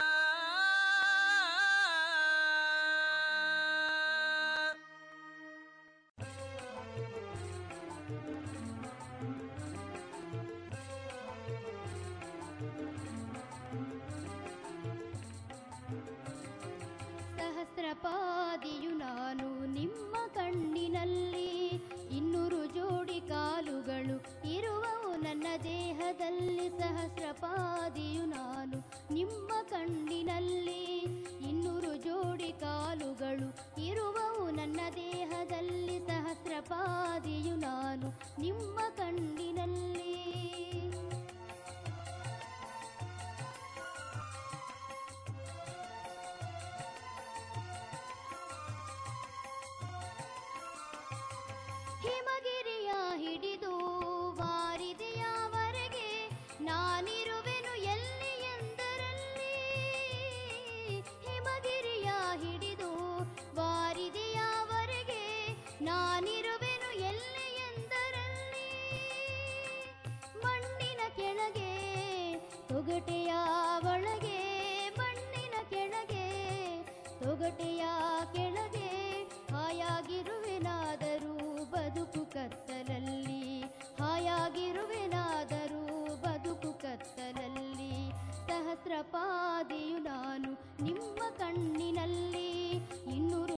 S13: ಸಹಸ್ರಪಾದಿಯು ನಾನು ನಿಮ್ಮ ಕಣ್ಣಿನಲ್ಲಿ ಇನ್ನೂರು ಜೋಡಿ ಕಾಲುಗಳು ಇರುವವು ನನ್ನ ದೇಹದಲ್ಲಿ ಸಹಸ್ರಪಾದಿಯು ನಾನು ನಿಮ್ಮ ಕಣ್ಣಿನಲ್ಲಿ ಇನ್ನೂರು ಜೋಡಿ ಕಾಲುಗಳು ಇರುವವು ನನ್ನ ದೇಹದಲ್ಲಿ ಸಹಸ್ರಪಾದಿಯು ನಾನು ನಿಮ್ಮ ಕಣ್ಣಿನಲ್ಲಿ ಹಿಮಗಿರಿಯ ಹಿಡಿದು ವಾರಿದೆಯವರೆಗೆ ನಾನಿರುವೆನು ಎಲ್ಲಿ ಎಂದರಲ್ಲಿ ಹಿಮಗಿರಿಯ ಹಿಡಿದು ವಾರಿದೆಯವರೆಗೆ ನಾನಿರುವೆನು ಎಲ್ಲಿ ಎಂದರಲ್ಲಿ ಮಣ್ಣಿನ ಕೆಳಗೆ ತೊಗಟೆಯ ಒಳಗೆ ಮಣ್ಣಿನ ಕೆಳಗೆ ತೊಗಟೆಯ ಕೆಳಗೆ ಹಾಯಾಗಿರುವೆನಾದರೂ ಬದುಕು ಕತ್ತಲಲ್ಲಿ ಹಾಯಾಗಿರುವೆನಾದರೂ ಬದುಕು ಕತ್ತಲಲ್ಲಿ ಸಹಸ್ರಪಾದಿಯು ನಾನು ನಿಮ್ಮ ಕಣ್ಣಿನಲ್ಲಿ ಇನ್ನೂರು